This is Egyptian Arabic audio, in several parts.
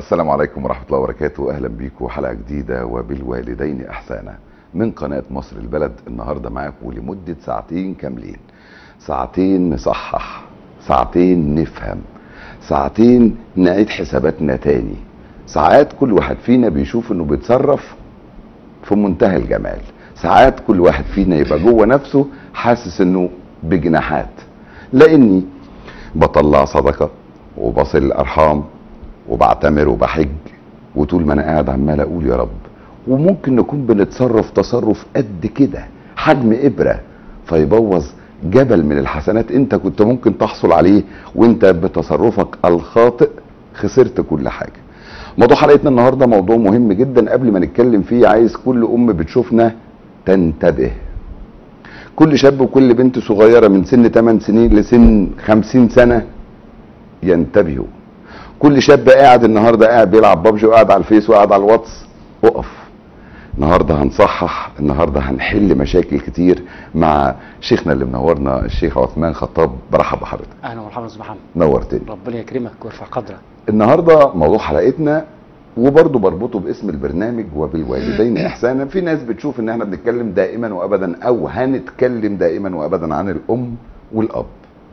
السلام عليكم ورحمة الله وبركاته أهلا بيكم حلقة جديدة وبالوالدين إحسانا من قناة مصر البلد النهاردة معاكم لمدة ساعتين كاملين ساعتين نصحح ساعتين نفهم ساعتين نعيد حساباتنا تاني ساعات كل واحد فينا بيشوف انه بيتصرف في منتهى الجمال ساعات كل واحد فينا يبقى جوه نفسه حاسس انه بجناحات لاني بطلع صدقه وبصل الارحام وبعتمر وبحج وطول ما انا قاعد عمال اقول يا رب وممكن نكون بنتصرف تصرف قد كده حجم ابره فيبوظ جبل من الحسنات انت كنت ممكن تحصل عليه وانت بتصرفك الخاطئ خسرت كل حاجه موضوع حلقتنا النهارده موضوع مهم جدا قبل ما نتكلم فيه عايز كل ام بتشوفنا تنتبه كل شاب وكل بنت صغيره من سن 8 سنين لسن 50 سنه ينتبهوا كل شاب قاعد النهارده قاعد بيلعب بابجي وقاعد على الفيس وقاعد على الواتس اقف النهارده هنصحح النهارده هنحل مشاكل كتير مع شيخنا اللي منورنا الشيخ عثمان خطاب برحب بحضرتك اهلا ومرحبا استاذ محمد نورتني ربنا يكرمك ويرفع قدرك النهارده موضوع حلقتنا وبرضه بربطه باسم البرنامج وبالوالدين احسانا في ناس بتشوف ان احنا بنتكلم دائما وابدا او هنتكلم دائما وابدا عن الام والاب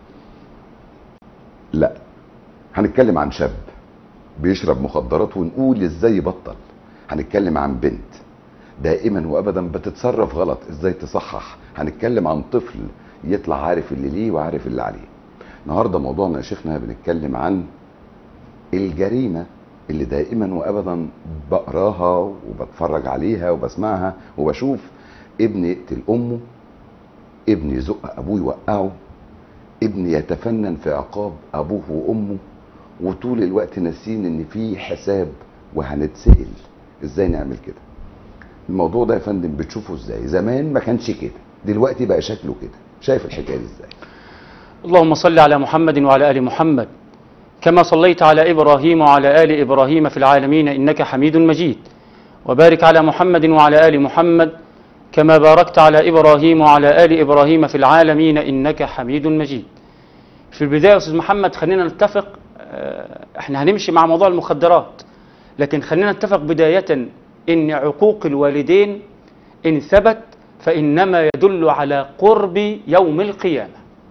لا هنتكلم عن شاب بيشرب مخدرات ونقول ازاي يبطل هنتكلم عن بنت دائما وابدا بتتصرف غلط ازاي تصحح هنتكلم عن طفل يطلع عارف اللي ليه وعارف اللي عليه النهارده موضوعنا يا شيخنا بنتكلم عن الجريمه اللي دائما وابدا بقراها وبتفرج عليها وبسمعها وبشوف ابن يقتل امه ابن يزق ابوه يوقعه ابن يتفنن في عقاب ابوه وامه وطول الوقت ناسين ان في حساب وهنتسال ازاي نعمل كده الموضوع ده يا فندم بتشوفه ازاي زمان ما كانش كده دلوقتي بقى شكله كده شايف الحكايه دي ازاي اللهم صل على محمد وعلى ال محمد كما صليت على ابراهيم وعلى ال ابراهيم في العالمين انك حميد مجيد وبارك على محمد وعلى ال محمد كما باركت على ابراهيم وعلى ال ابراهيم في العالمين انك حميد مجيد في البدايه يا استاذ محمد خلينا نتفق آه، احنا هنمشي مع موضوع المخدرات لكن خلينا نتفق بدايه ان عقوق الوالدين ان ثبت فانما يدل على قرب يوم القيامه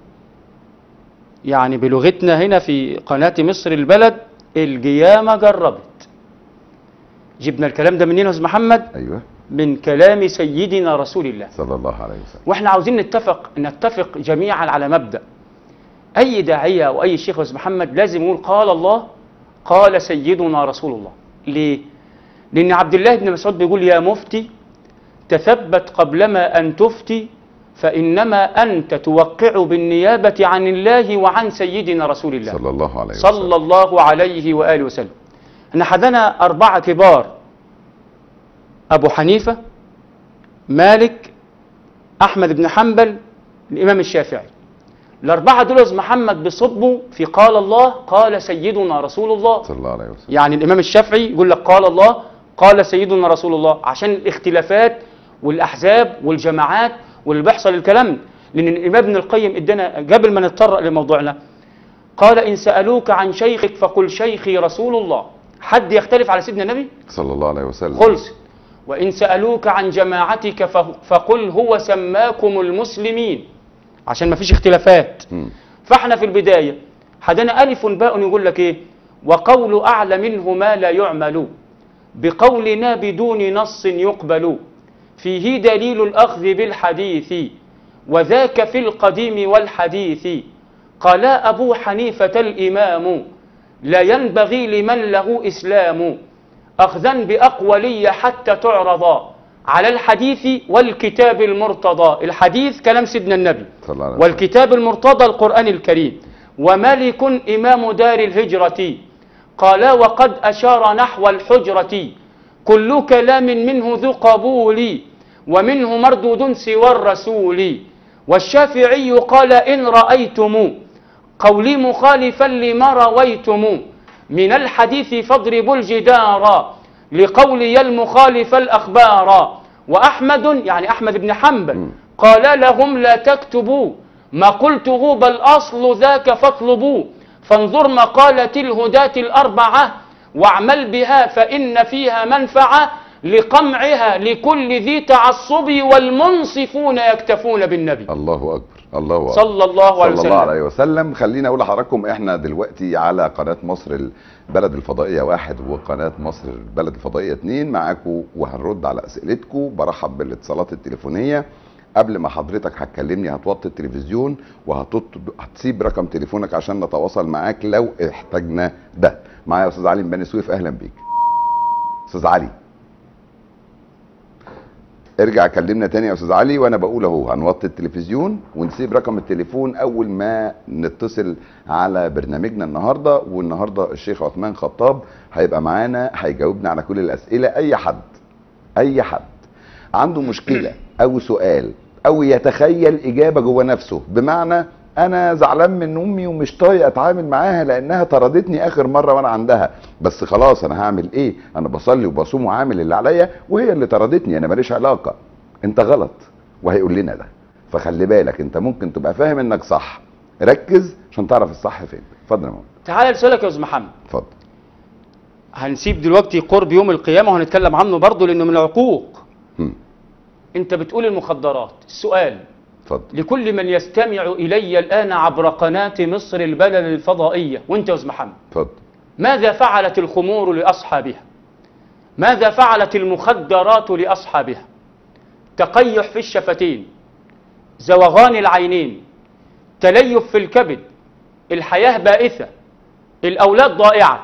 يعني بلغتنا هنا في قناة مصر البلد القيامة جربت جبنا الكلام ده منين يا أستاذ محمد ايوه من كلام سيدنا رسول الله صلى الله عليه وسلم واحنا عاوزين نتفق نتفق جميعا على مبدأ أي داعية أو أي شيخ يا أستاذ محمد لازم يقول قال الله قال سيدنا رسول الله ليه؟ لأن عبد الله بن مسعود بيقول يا مفتي تثبت قبلما أن تفتي فإنما أنت توقع بالنيابة عن الله وعن سيدنا رسول الله صلى الله عليه وسلم صلى الله عليه وآله وسلم احنا حدنا أربعة كبار أبو حنيفة مالك أحمد بن حنبل الإمام الشافعي الأربعة دول يا أستاذ محمد بيصبوا في قال الله قال سيدنا رسول الله صلى الله عليه وسلم يعني الإمام الشافعي يقول لك قال الله قال سيدنا رسول الله عشان الاختلافات والأحزاب والجماعات واللي بيحصل الكلام ده. لأن الإمام ابن القيم ادانا قبل ما نتطرق لموضوعنا قال إن سألوك عن شيخك فقل شيخي رسول الله حد يختلف على سيدنا النبي صلى الله عليه وسلم خلص وإن سألوك عن جماعتك ف- فقل هو سماكم المسلمين عشان ما فيش اختلافات مم. فاحنا في البداية حدنا ألف باء يقول لك إيه وقول أعلى منه ما لا يعمل بقولنا بدون نص يقبل فيه دليل الأخذ بالحديث وذاك في القديم والحديث قال أبو حنيفة الإمام لا ينبغي لمن له إسلام أخذا بأقولية حتى تعرض على الحديث والكتاب المرتضى الحديث كلام سيدنا النبي صلى الله عليه وسلم والكتاب المرتضى القرآن الكريم وملك إمام دار الهجرة قال وقد أشار نحو الحجرة كل كلام منه ذو قبول ومنه مردود سوى الرسول والشافعي قال إن رأيتم قولي مخالفا لما رويتم من الحديث فاضربوا الجدار لقولي المخالف الأخبار وأحمد يعني أحمد بن حنبل قال لهم لا تكتبوا ما قلته بل أصل ذاك فاطلبوا فانظر مقالة الهداة الأربعة واعمل بها فإن فيها منفعة لقمعها لكل ذي تعصب والمنصفون يكتفون بالنبي الله اكبر الله اكبر صلى الله عليه صلى وسلم الله عليه وسلم خليني اقول لحضراتكم احنا دلوقتي على قناه مصر البلد الفضائيه واحد وقناه مصر البلد الفضائيه اتنين معاكم وهنرد على اسئلتكم برحب بالاتصالات التليفونيه قبل ما حضرتك هتكلمني هتوطي التلفزيون وهتسيب رقم تليفونك عشان نتواصل معاك لو احتاجنا ده معايا يا استاذ علي من بني سويف اهلا بيك استاذ علي ارجع كلمنا تاني يا استاذ علي وانا بقول اهو هنوطي التلفزيون ونسيب رقم التليفون اول ما نتصل على برنامجنا النهارده والنهارده الشيخ عثمان خطاب هيبقى معانا هيجاوبنا على كل الاسئله اي حد اي حد عنده مشكله او سؤال او يتخيل اجابه جوه نفسه بمعنى انا زعلان من امي ومش طايق اتعامل معاها لانها طردتني اخر مره وانا عندها بس خلاص انا هعمل ايه انا بصلي وبصوم وعامل اللي عليا وهي اللي طردتني انا ماليش علاقه انت غلط وهيقول لنا ده فخلي بالك انت ممكن تبقى فاهم انك صح ركز عشان تعرف الصح فين اتفضل يا ماما تعال لسؤالك يا استاذ محمد اتفضل هنسيب دلوقتي قرب يوم القيامة وهنتكلم عنه برضه لأنه من العقوق هم، أنت بتقول المخدرات السؤال اتفضل لكل من يستمع إلي الآن عبر قناة مصر البلد الفضائية وأنت يا أستاذ محمد اتفضل ماذا فعلت الخمور لأصحابها ماذا فعلت المخدرات لأصحابها تقيح في الشفتين زوغان العينين تليف في الكبد الحياة بائسة الأولاد ضائعة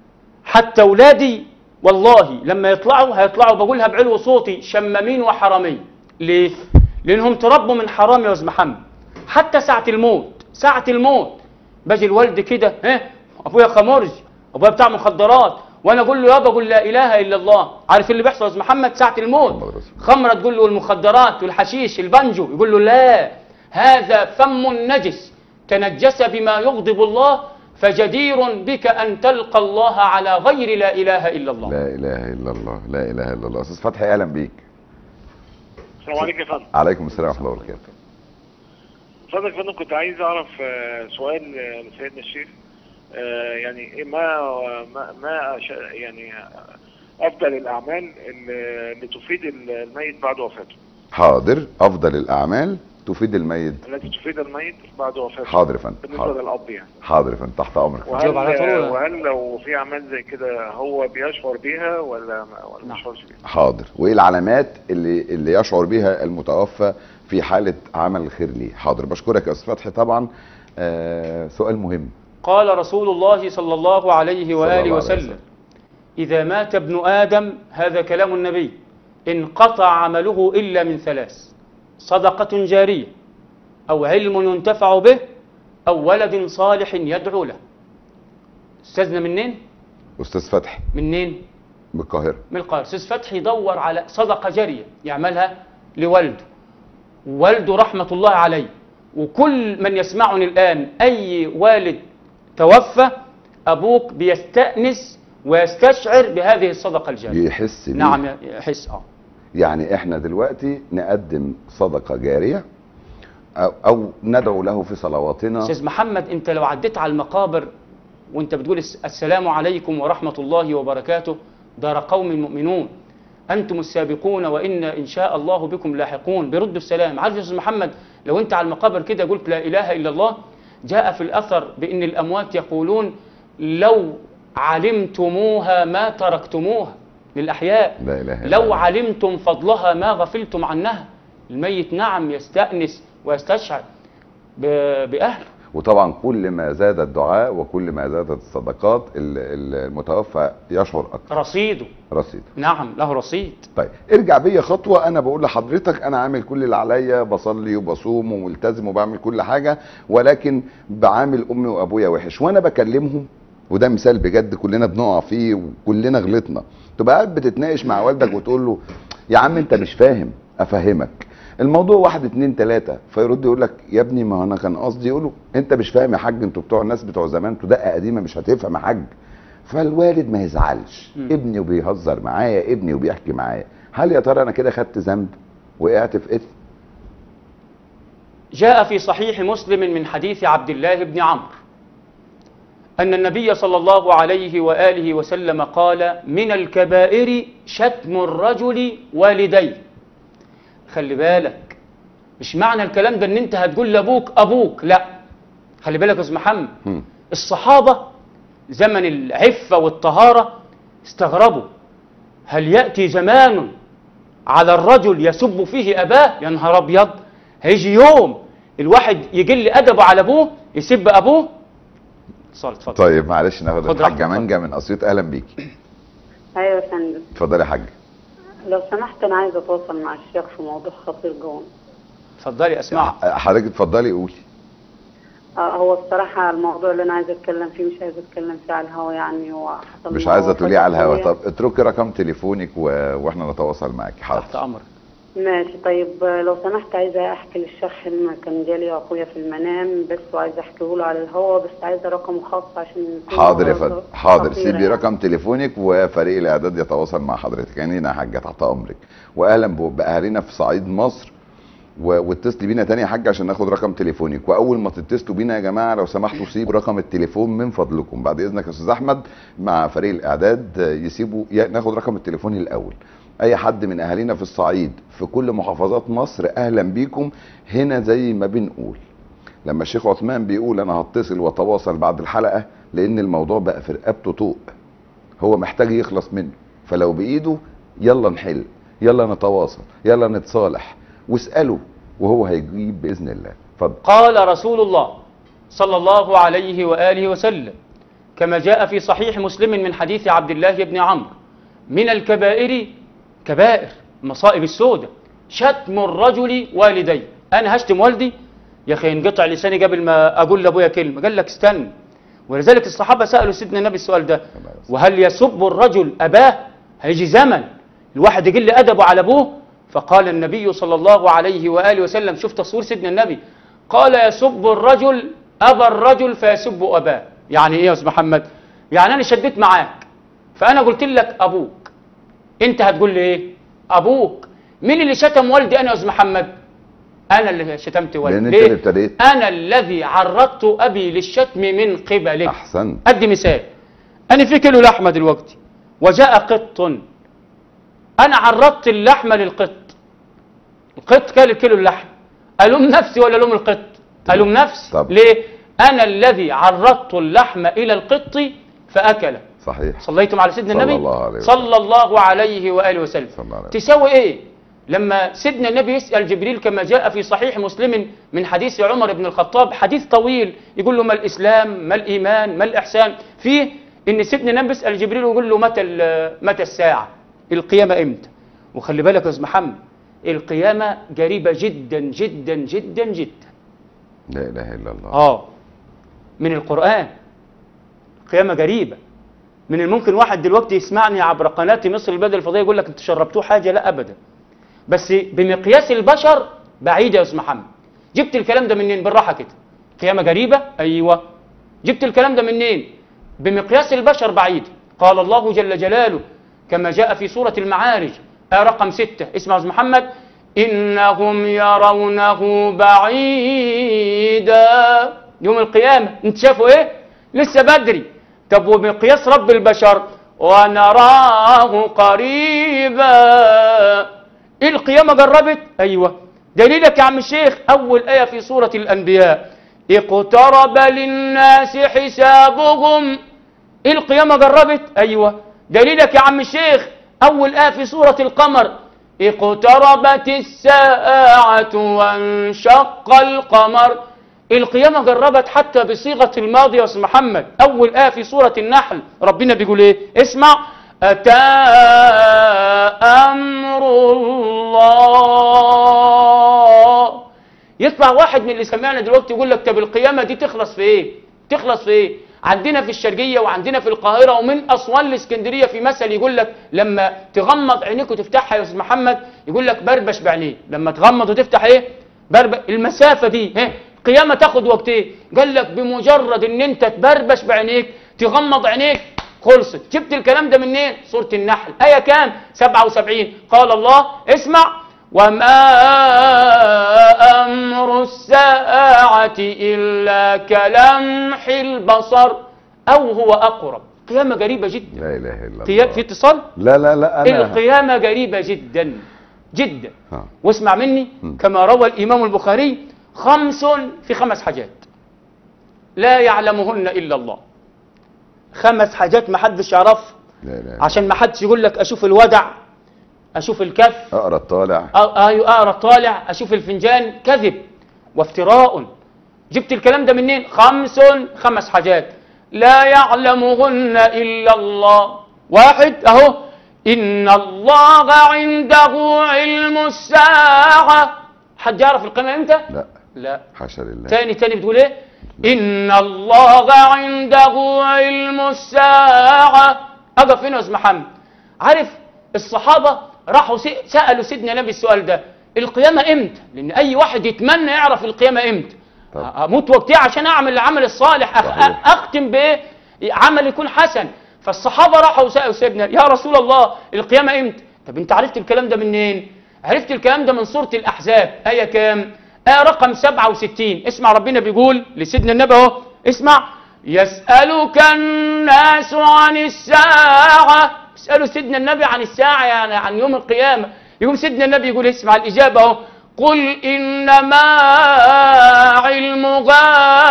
حتى أولادي والله لما يطلعوا هيطلعوا بقولها بعلو صوتي شمامين وحرامين ليه؟ لأنهم تربوا من حرام يا أستاذ محمد حتى ساعة الموت ساعة الموت باجي الوالد كده ها أبويا خمرج أبويا بتاع مخدرات وأنا أقول له يابا قول لا إله إلا الله عارف اللي بيحصل يا أستاذ محمد ساعة الموت محمد رسول الله. خمرة تقول له المخدرات والحشيش البنجو يقول له لا هذا فم نجس تنجس بما يغضب الله فجدير بك أن تلقى الله على غير لا إله إلا الله لا اله الا الله لا اله الا الله استاذ فتحي اهلا بيك السلام عليكم يا فندم عليكم السلام ورحمه الله وبركاته فضلك يا فندم كنت عايز اعرف آه، سؤال آه، لسيدنا الشيخ آه، يعني إيه ما ما, ما أش- يعني افضل الاعمال اللي اللي تفيد الميت بعد وفاته حاضر افضل الاعمال تفيد الميت التي تفيد الميت بعد وفاته حاضر يا فندم بالنسبه حاضر للاب يعني حاضر يا فندم تحت امرك وهل جاوب على طول ولا؟ وهل لو في اعمال زي كده هو بيشعر بيها ولا ما ولا ما نعم. يشعرش بيها؟ حاضر وايه العلامات اللي اللي يشعر بها المتوفى في حاله عمل الخير ليه حاضر بشكرك يا استاذ فتحي طبعا آه سؤال مهم قال رسول الله صلى الله عليه صلى وآله الله عليه وسلم وسلم. إذا مات ابن آدم هذا كلام النبي انقطع عمله إلا من ثلاث صدقة جارية أو علم ينتفع به أو ولد صالح يدعو له استاذنا منين؟ استاذ فتحي منين؟ من القاهره من القاهرة استاذ فتحي يدور على صدقة جارية يعملها لوالده والده رحمة الله عليه وكل من يسمعني الآن أي والد توفى أبوك بيستأنس ويستشعر بهذه الصدقة الجارية يحس بيه. نعم يحس اه يعني احنا دلوقتي نقدم صدقه جاريه او, أو ندعو له في صلواتنا استاذ محمد انت لو عديت على المقابر وانت بتقول الس- السلام عليكم ورحمه الله وبركاته دار قوم مؤمنون انتم السابقون وان ان شاء الله بكم لاحقون بيردوا السلام عارف يا استاذ محمد لو انت على المقابر كده قلت لا اله الا الله جاء في الاثر بان الاموات يقولون لو علمتموها ما تركتموها للاحياء لا اله الا لو الله. علمتم فضلها ما غفلتم عنها الميت نعم يستأنس ويستشعر ب- بأهله وطبعا كل ما زاد الدعاء وكل ما زادت الصدقات ال- ال- المتوفى يشعر اكثر رصيده رصيد نعم له رصيد طيب ارجع بيا خطوه انا بقول لحضرتك انا عامل كل اللي عليا بصلي وبصوم وملتزم وبعمل كل حاجه ولكن بعامل امي وابويا وحش وانا بكلمهم وده مثال بجد كلنا بنقع فيه وكلنا غلطنا تبقى قاعد بتتناقش مع والدك وتقول له يا عم انت مش فاهم افهمك الموضوع واحد اتنين تلاته فيرد يقول لك يا ابني ما انا كان قصدي يقول له انت مش فاهم يا حاج انتوا بتوع الناس بتوع زمان انتوا دقه قديمه مش هتفهم يا حاج فالوالد ما يزعلش مم. ابني وبيهزر معايا ابني وبيحكي معايا هل يا ترى انا كده خدت ذنب وقعت في اثم جاء في صحيح مسلم من حديث عبد الله بن عمرو أن النبي صلى الله عليه وآله وسلم قال من الكبائر شتم الرجل والديه خلي بالك مش معنى الكلام ده ان انت هتقول لابوك ابوك لا خلي بالك يا استاذ محمد مم. الصحابة زمن العفة والطهارة استغربوا هل يأتي زمان على الرجل يسب فيه أباه يا نهار أبيض هيجي يوم الواحد يجل أدبه على أبوه يسب أبوه اتصال اتفضل طيب معلش ناخد خد الحاجه راحتك. منجا من اسيوط اهلا بيكي ايوه يا فندم اتفضلي يا حاجه لو سمحت انا عايزه اتواصل مع الشيخ في موضوع خطير جدا اتفضلي اسمعك حضرتك اتفضلي قولي آه هو الصراحه الموضوع اللي انا عايزه اتكلم فيه مش عايزه اتكلم فيه على الهوا يعني هو حصل مش معاه عايزه تقوليه على الهوا وفاة طب اتركي رقم تليفونك و... واحنا نتواصل معاكي تحت حاضر أمرك ماشي طيب آه، لو سمحت عايزه احكي للشيخ حلم كان جالي اخويا في المنام بس وعايزه احكيه له على الهوا بس عايزه رقمه خاص عشان يكون حاضر يا موضوع فندم حاضر خطير سيبي يعني. رقم تليفونك وفريق الاعداد يتواصل مع حضرتك يعني يا حاجه تحت امرك واهلا ب- باهالينا في صعيد مصر و- واتصلي بينا تاني يا حاجه عشان ناخد رقم تليفونك واول ما تتصلوا بينا يا جماعه لو سمحتوا سيبوا رقم التليفون من فضلكم بعد اذنك يا استاذ احمد مع فريق الاعداد آه، يسيبوا ي- ناخد رقم التليفون الاول اي حد من اهالينا في الصعيد في كل محافظات مصر اهلا بيكم هنا زي ما بنقول لما الشيخ عثمان بيقول انا هتصل واتواصل بعد الحلقه لان الموضوع بقى في رقبته طوق هو محتاج يخلص منه فلو بايده يلا نحل يلا نتواصل يلا نتصالح واساله وهو هيجيب باذن الله اتفضل قال رسول الله صلى الله عليه وآله وسلم كما جاء في صحيح مسلم من حديث عبد الله بن عمرو من الكبائر كبائر مصائب السودة شتم الرجل والديه أنا هشتم والدي يا أخي انقطع لساني قبل ما أقول لأبويا كلمة قال لك استنى ولذلك الصحابة سألوا سيدنا النبي السؤال ده وهل يسب الرجل أباه هيجي زمن الواحد يقل أدبه على أبوه فقال النبي صلى الله عليه وآله وسلم شوف تصوير سيدنا النبي قال يسب الرجل أبا الرجل فيسب أباه يعني إيه يا أستاذ محمد يعني أنا شديت معاك فأنا قلت لك أبوك أنت هتقول لي إيه أبوك مين اللي شتم والدي أنا يا أستاذ محمد أنا اللي شتمت والدي لان انت ليه؟ اللي ابتديت أنا الذي عرضت أبي للشتم من قبلك احسنت أدي مثال أنا في كيلو لحمة دلوقتي وجاء قط أنا عرضت اللحمة للقط القط كان الكيلو اللحم ألوم نفسي ولا ألوم القط ألوم نفسي طب. ليه أنا الذي عرضت اللحم إلى القط فأكله صحيح صليتم على سيدنا صلى النبي الله عليه وسلم. صلى الله عليه وآله وسلم صلى الله عليه وسلم. تساوي إيه لما سيدنا النبي يسأل جبريل كما جاء في صحيح مسلم من حديث عمر بن الخطاب حديث طويل يقول له ما الإسلام ما الإيمان ما الإحسان فيه إن سيدنا النبي يسأل جبريل ويقول له متى ال- متى الساعة القيامة إمتى وخلي بالك يا أستاذ محمد القيامة قريبة جدا جدا جدا جدا لا اله الا الله اه من القرآن قيامة قريبة من الممكن واحد دلوقتي يسمعني عبر قناة مصر البلد الفضائية يقول لك انت شربتوه حاجة لا أبدا بس بمقياس البشر بعيدة يا أستاذ محمد جبت الكلام ده منين بالراحة كده قيامة قريبة أيوة جبت الكلام ده منين بمقياس البشر بعيد قال الله جل جلاله كما جاء في سورة المعارج آية رقم ستة اسمع يا أستاذ محمد إنهم يرونه بعيدا يوم القيامة انت شافوا ايه لسه بدري طب وبمقياس رب البشر ونراه قريبا ايه القيامة قربت ايوه دليلك يا عم الشيخ اول آية في سورة الانبياء اقترب للناس حسابهم ايه القيامة قربت ايوه دليلك يا عم الشيخ اول آية في سورة القمر اقتربت الساعة وانشق القمر القيامة قربت حتى بصيغة الماضي يا أستاذ محمد أول آية في سورة النحل ربنا بيقول إيه اسمع أتى أمر الله يطلع واحد من اللي سمعنا دلوقتي يقول لك طب القيامة دي تخلص في إيه تخلص في إيه عندنا في الشرقية وعندنا في القاهرة ومن أسوان الإسكندرية في مثل يقول لك لما تغمض عينيك وتفتحها يا أستاذ محمد يقول لك بربش بعينيه لما تغمض وتفتح إيه برب المسافة دي ها قيامة تاخد وقت ايه قال لك بمجرد ان انت تبربش بعينيك تغمض عينيك خلصت جبت الكلام ده منين سورة النحل آية كام 77 قال الله اسمع وما أمر الساعة إلا كلمح البصر أو هو أقرب قيامة غريبة جدا لا اله الا في, الله في اتصال لا لا لا انا القيامة غريبة جدا جدا ها. واسمع مني مم. كما روى الإمام البخاري خمس في خمس حاجات لا يعلمهن إلا الله خمس حاجات ما حدش يعرفها لا لا عشان ما حدش يقول لك أشوف الودع أشوف الكف اقرا الطالع أ- أيوة أقرأ الطالع أشوف الفنجان كذب وافتراء جبت الكلام ده منين خمس خمس حاجات لا يعلمهن إلا الله واحد أهو إن الله عنده علم الساعة حد يعرف القيامة إمتى؟ لا لا حاشا لله تاني تاني بتقول إيه؟ إن الله عنده علم الساعة أقف هنا يا أستاذ محمد عارف الصحابة راحوا سي- سألوا سيدنا النبي السؤال ده القيامة إمتى؟ لأن أي واحد يتمنى يعرف القيامة إمتى طب. أموت وقتها عشان أعمل العمل الصالح أخ- صحيح. أختم بإيه؟ عمل يكون حسن فالصحابة راحوا سألوا سيدنا يا رسول الله القيامة إمتى؟ طب أنت عرفت الكلام ده منين؟ عرفت الكلام ده من سورة الأحزاب آية كام؟ آية رقم 67 اسمع ربنا بيقول لسيدنا النبي أهو اسمع يسألك الناس عن الساعة اسألوا سيدنا النبي عن الساعة يعني عن يوم القيامة يقوم سيدنا النبي يقول اسمع الإجابة أهو قل إنما علمها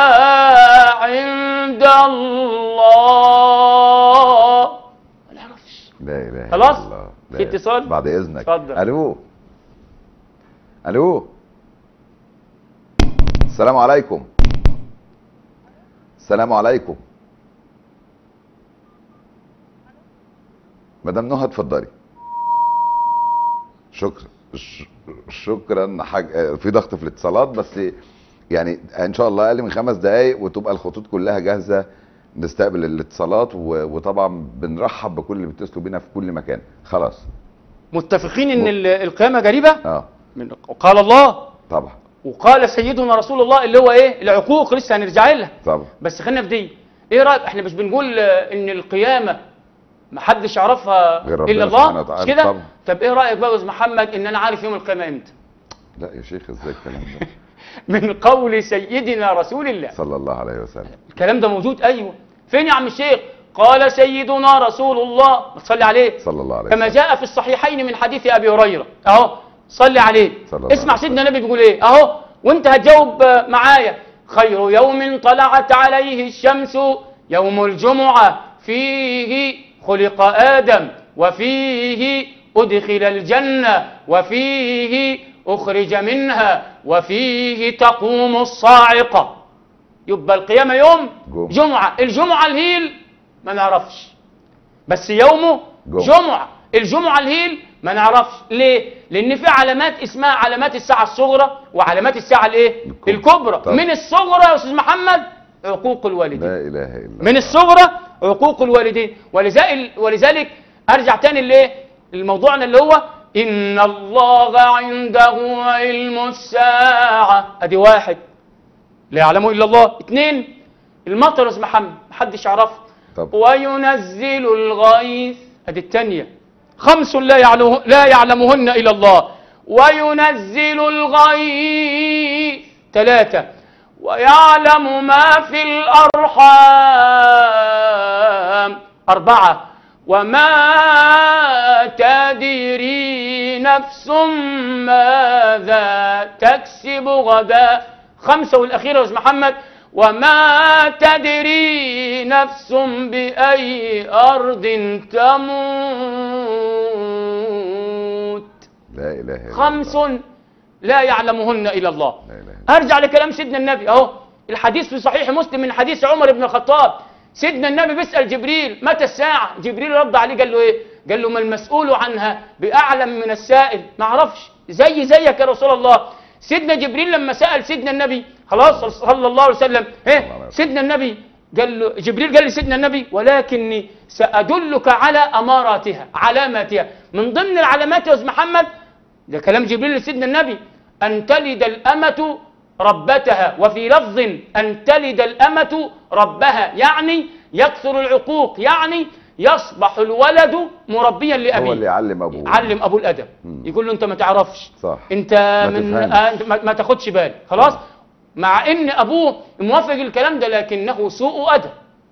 عند الله ما نعرفش لا اله خلاص؟ الا الله لا في اتصال؟ بعد اذنك اتفضل. الو الو السلام عليكم السلام عليكم مدام نهى اتفضلي شكرا ش- شكرا حاج... آه، في ضغط في الاتصالات بس يعني ان شاء الله اقل من خمس دقائق وتبقى الخطوط كلها جاهزه نستقبل الاتصالات و... وطبعا بنرحب بكل اللي بيتصلوا بينا في كل مكان خلاص متفقين ان ال- القيامة قريبة اه من قال الله طبعا وقال سيدنا رسول الله اللي هو ايه العقوق لسه هنرجع لها طبعا بس خلينا في دي ايه رايك احنا مش بنقول آه، ان القيامه ما حدش يعرفها غير ربنا الا سبحانه الله وتعالى مش كده طبعا. طب ايه رايك بقى يا استاذ محمد ان انا عارف يوم القيامه امتى لا يا شيخ ازاي الكلام ده من قول سيدنا رسول الله صلى الله عليه وسلم الكلام ده موجود ايوه فين يا عم الشيخ قال سيدنا رسول الله ما تصلي عليه صلى الله عليه كما وسلم جاء في الصحيحين من حديث ابي هريره اهو صلي عليه صلى الله اسمع عليه سيدنا النبي بيقول ايه اهو وانت هتجاوب آه، معايا خير يوم طلعت عليه الشمس يوم الجمعه فيه خلق ادم وفيه ادخل الجنه وفيه اخرج منها وفيه تقوم الصاعقه يبقى القيامه يوم جمعة. جمعه الجمعه الهيل ما نعرفش بس يومه جمعة. جمعة الجمعة الهيل ما نعرفش ليه لان في علامات اسمها علامات الساعة الصغرى وعلامات الساعة الايه الكبرى. الكبرى طبعا. من الصغرى يا استاذ محمد عقوق الوالدين لا اله الا الله من الصغرى عقوق الوالدين ولذلك ولذلك ارجع تاني لايه الموضوعنا اللي هو ان الله عنده علم الساعه ادي واحد لا يعلمه الا الله اثنين المطر يا أستاذ محمد محدش يعرفه طب وينزل الغيث ادي الثانيه خمس لا يعلمه لا يعلمهن الا الله وينزل الغيث ثلاثه ويعلم ما في الارحام اربعه وما تدري نفس ماذا تكسب غدا خمسه والاخيره يا استاذ محمد وما تدري نفس بأي أرض تموت لا اله الا خمس الله لا يعلمهن إلا الله لا اله إلا أرجع لكلام سيدنا النبي أهو الحديث في صحيح مسلم من حديث عمر بن الخطاب سيدنا النبي بيسأل جبريل متى الساعة جبريل رد عليه قال له إيه قال له ما المسؤول عنها بأعلم من السائل ما اعرفش زي زيك يا رسول الله سيدنا جبريل لما سأل سيدنا النبي خلاص صلى الله عليه وسلم الله ايه عليه وسلم. سيدنا النبي قال له جبريل قال لسيدنا النبي ولكني سأدلك على أماراتها علاماتها من ضمن العلامات يا أستاذ محمد ده كلام جبريل لسيدنا النبي أن تلد الأمة ربتها وفي لفظ أن تلد الأمة ربها يعني يكثر العقوق يعني يصبح الولد مربيا لأبيه هو اللي يعلم ابوه علم ابوه الادب مم. يقول له انت ما تعرفش صح انت ما من تفهمش. آه انت ما, ما تاخدش بالك خلاص مع ان ابوه موافق الكلام ده لكنه سوء ادب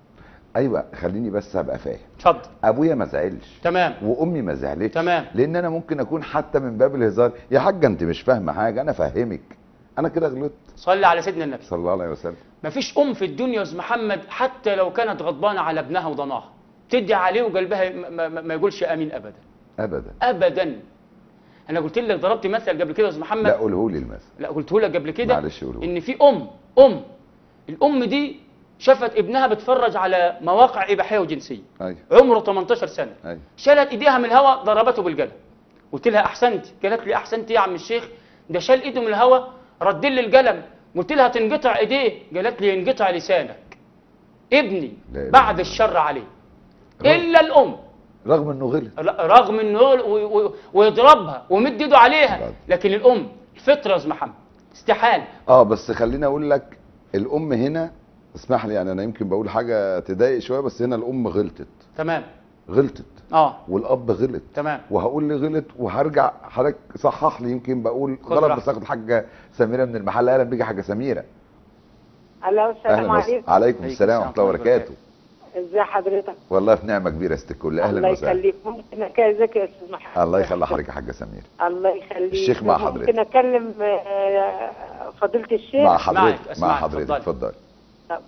ايوه خليني بس ابقى فاهم اتفضل ابويا ما زعلش تمام وامي ما زعلتش تمام. لان انا ممكن اكون حتى من باب الهزار يا حاجه انت مش فاهمه حاجه انا فاهمك انا كده غلطت صلي على سيدنا النبي صلى الله عليه وسلم مفيش ام في الدنيا يا استاذ محمد حتى لو كانت غضبانه على ابنها وضناها تدعي عليه وقلبها ما, ما, ما يقولش امين ابدا ابدا ابدا انا قلت لك ضربت مثل قبل كده يا استاذ محمد لا قوله لي المثل لا قلته لك قبل كده معلش قوله. ان في ام ام الام دي شافت ابنها بتفرج على مواقع اباحيه وجنسيه ايوه عمره 18 سنه ايوه شالت ايديها من الهواء ضربته بالقلم قلت لها احسنت قالت لي احسنت يا عم الشيخ ده شال ايده من الهواء رد لي القلم قلت لها تنقطع ايديه قالت لي ينقطع لسانك ابني لا إله بعد إلا الشر عليه رب. الا الام رغم انه غلط ر- رغم انه يقول- و- و- ويضربها ويمد ايده عليها بعد. لكن الام الفطره يا أستاذ محمد استحاله اه بس خليني اقول لك الام هنا اسمح لي يعني انا يمكن بقول حاجه تضايق شويه بس هنا الام غلطت تمام غلطت اه والاب غلط تمام وهقول لي غلط وهرجع حضرتك صحح لي يمكن بقول خد غلط راحتك. بس اخد حاجه سميره من المحل اهلا بيك يا حاجه سميره الو السلام اهلا وسهلا عليكم عليكم السلام ورحمه الله وبركاته ازي حضرتك والله في نعمه كبيره يا ست الكل اهلا الله وسهلا يخليك ممكن اكلمك يا استاذ محمد الله يخلي حضرتك يا حاجه سميره الله يخليك الشيخ مع حضرتك. ممكن اكلم آه، فضيله الشيخ مع حضرتك مع أسمعك، حضرتك اتفضلي. اتفضل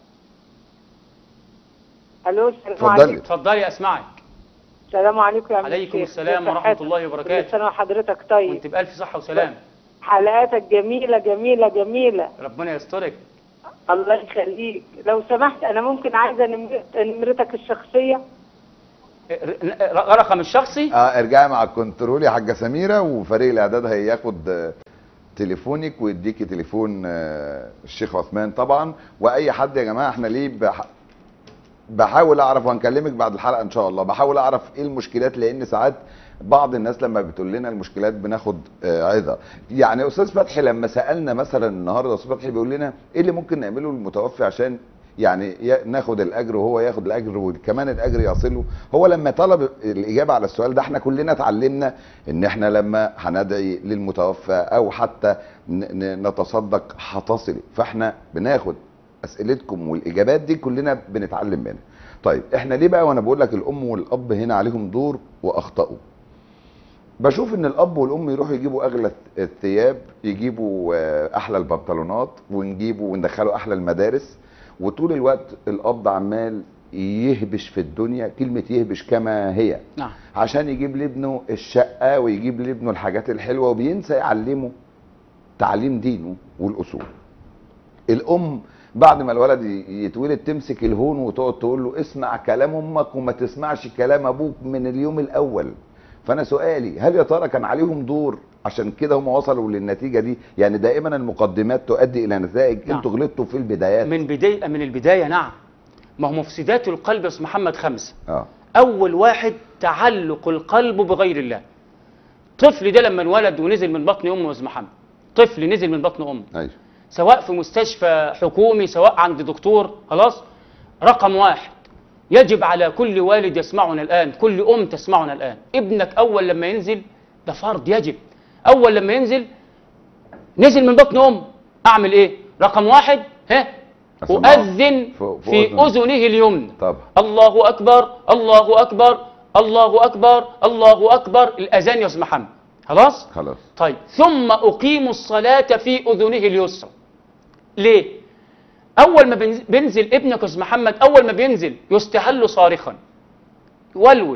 الو السلام اتفضلي. عليكم اتفضلي اسمعك السلام عليكم يا عم عليكم الشيخ. السلام كيف ورحمة صحتك؟ الله وبركاته. كل سنه وحضرتك طيب وانت بالف صحه وسلام حلقاتك جميله جميله جميله ربنا يسترك الله يخليك لو سمحت انا ممكن عايزه نمر- نمرتك الشخصيه ر- ر- رقم الشخصي اه ارجعي مع الكنترول يا حاجه سميره وفريق الاعداد هياخد آه، تليفونك ويديكي تليفون آه، الشيخ عثمان طبعا واي حد يا جماعه احنا ليه بح... بحاول اعرف وهنكلمك بعد الحلقه ان شاء الله بحاول اعرف ايه المشكلات لان ساعات بعض الناس لما بتقول لنا المشكلات بناخد آه، عظه يعني استاذ فتحي لما سالنا مثلا النهارده استاذ فتحي بيقول لنا ايه اللي ممكن نعمله للمتوفي عشان يعني ي- ناخد الاجر وهو ياخد الاجر وكمان الاجر يصله هو لما طلب الاجابه على السؤال ده احنا كلنا اتعلمنا ان احنا لما هندعي للمتوفى او حتى ن- ن- نتصدق هتصل فاحنا بناخد اسئلتكم والاجابات دي كلنا بنتعلم منها طيب احنا ليه بقى وانا بقول لك الام والاب هنا عليهم دور واخطاوا بشوف ان الاب والام يروحوا يجيبوا اغلى الثياب يجيبوا آه، احلى البنطلونات ونجيبوا وندخلوا احلى المدارس وطول الوقت الاب عمال يهبش في الدنيا كلمة يهبش كما هي نعم عشان يجيب لابنه الشقة ويجيب لابنه الحاجات الحلوة وبينسى يعلمه تعليم دينه والأصول الأم بعد ما الولد ي- يتولد تمسك الهون وتقعد تقول له اسمع كلام أمك وما تسمعش كلام أبوك من اليوم الأول فأنا سؤالي هل يا ترى كان عليهم دور عشان كده هم وصلوا للنتيجة دي يعني دائما المقدمات تؤدي إلى نتائج نعم. انتوا غلطتوا في البدايات من بداية من البداية نعم ما هو مفسدات القلب يا أستاذ محمد خمسة اه أول واحد تعلق القلب بغير الله طفل ده لما انولد ونزل من بطن أمه يا أستاذ محمد طفل نزل من بطن أمه ايوه سواء في مستشفى حكومي سواء عند دكتور خلاص رقم واحد يجب على كل والد يسمعنا الآن كل أم تسمعنا الآن ابنك أول لما ينزل ده فرض يجب أول لما ينزل نزل من بطن أم أعمل إيه رقم واحد ها أسمعه. أؤذن فوق- فوق في أذنه. أذنه اليمنى طب الله أكبر الله أكبر الله أكبر الله أكبر الأذان يا أستاذ محمد خلاص خلاص طيب ثم أقيم الصلاة في أذنه اليسرى ليه؟ أول ما بنز- بينزل ابنك يا أستاذ محمد أول ما بينزل يستهل صارخا يولول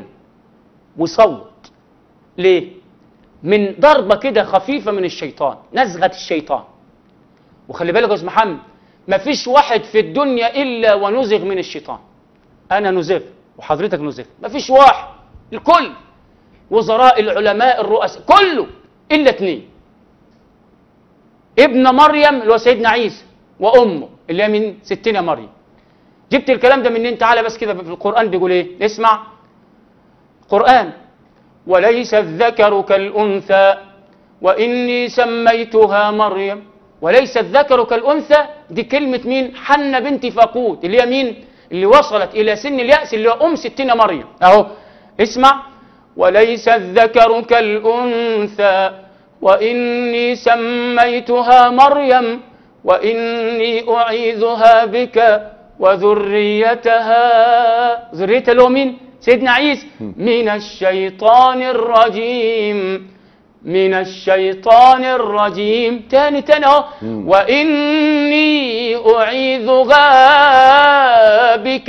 ويصوت ليه؟ من ضربة كده خفيفة من الشيطان نزغة الشيطان وخلي بالك يا أستاذ محمد مفيش واحد في الدنيا إلا ونزغ من الشيطان أنا نزغ وحضرتك نزغ مفيش واحد الكل وزراء العلماء الرؤساء كله الا اثنين ابن مريم اللي هو سيدنا عيسى وامه اللي هي من ستنا مريم جبت الكلام ده منين تعالى بس كده في القران بيقول ايه اسمع قران وليس الذكر كالانثى واني سميتها مريم وليس الذكر كالانثى دي كلمه مين حنة بنت فاقود اللي هي مين اللي وصلت الى سن الياس اللي هو ام ستنا مريم اهو اسمع وليس الذكر كالأنثى وإني سميتها مريم وإني أعيذها بك وذريتها ذريتها اللي هو مين سيدنا عيسى من الشيطان الرجيم من الشيطان الرجيم تاني تاني اهو وإني أعيذها بك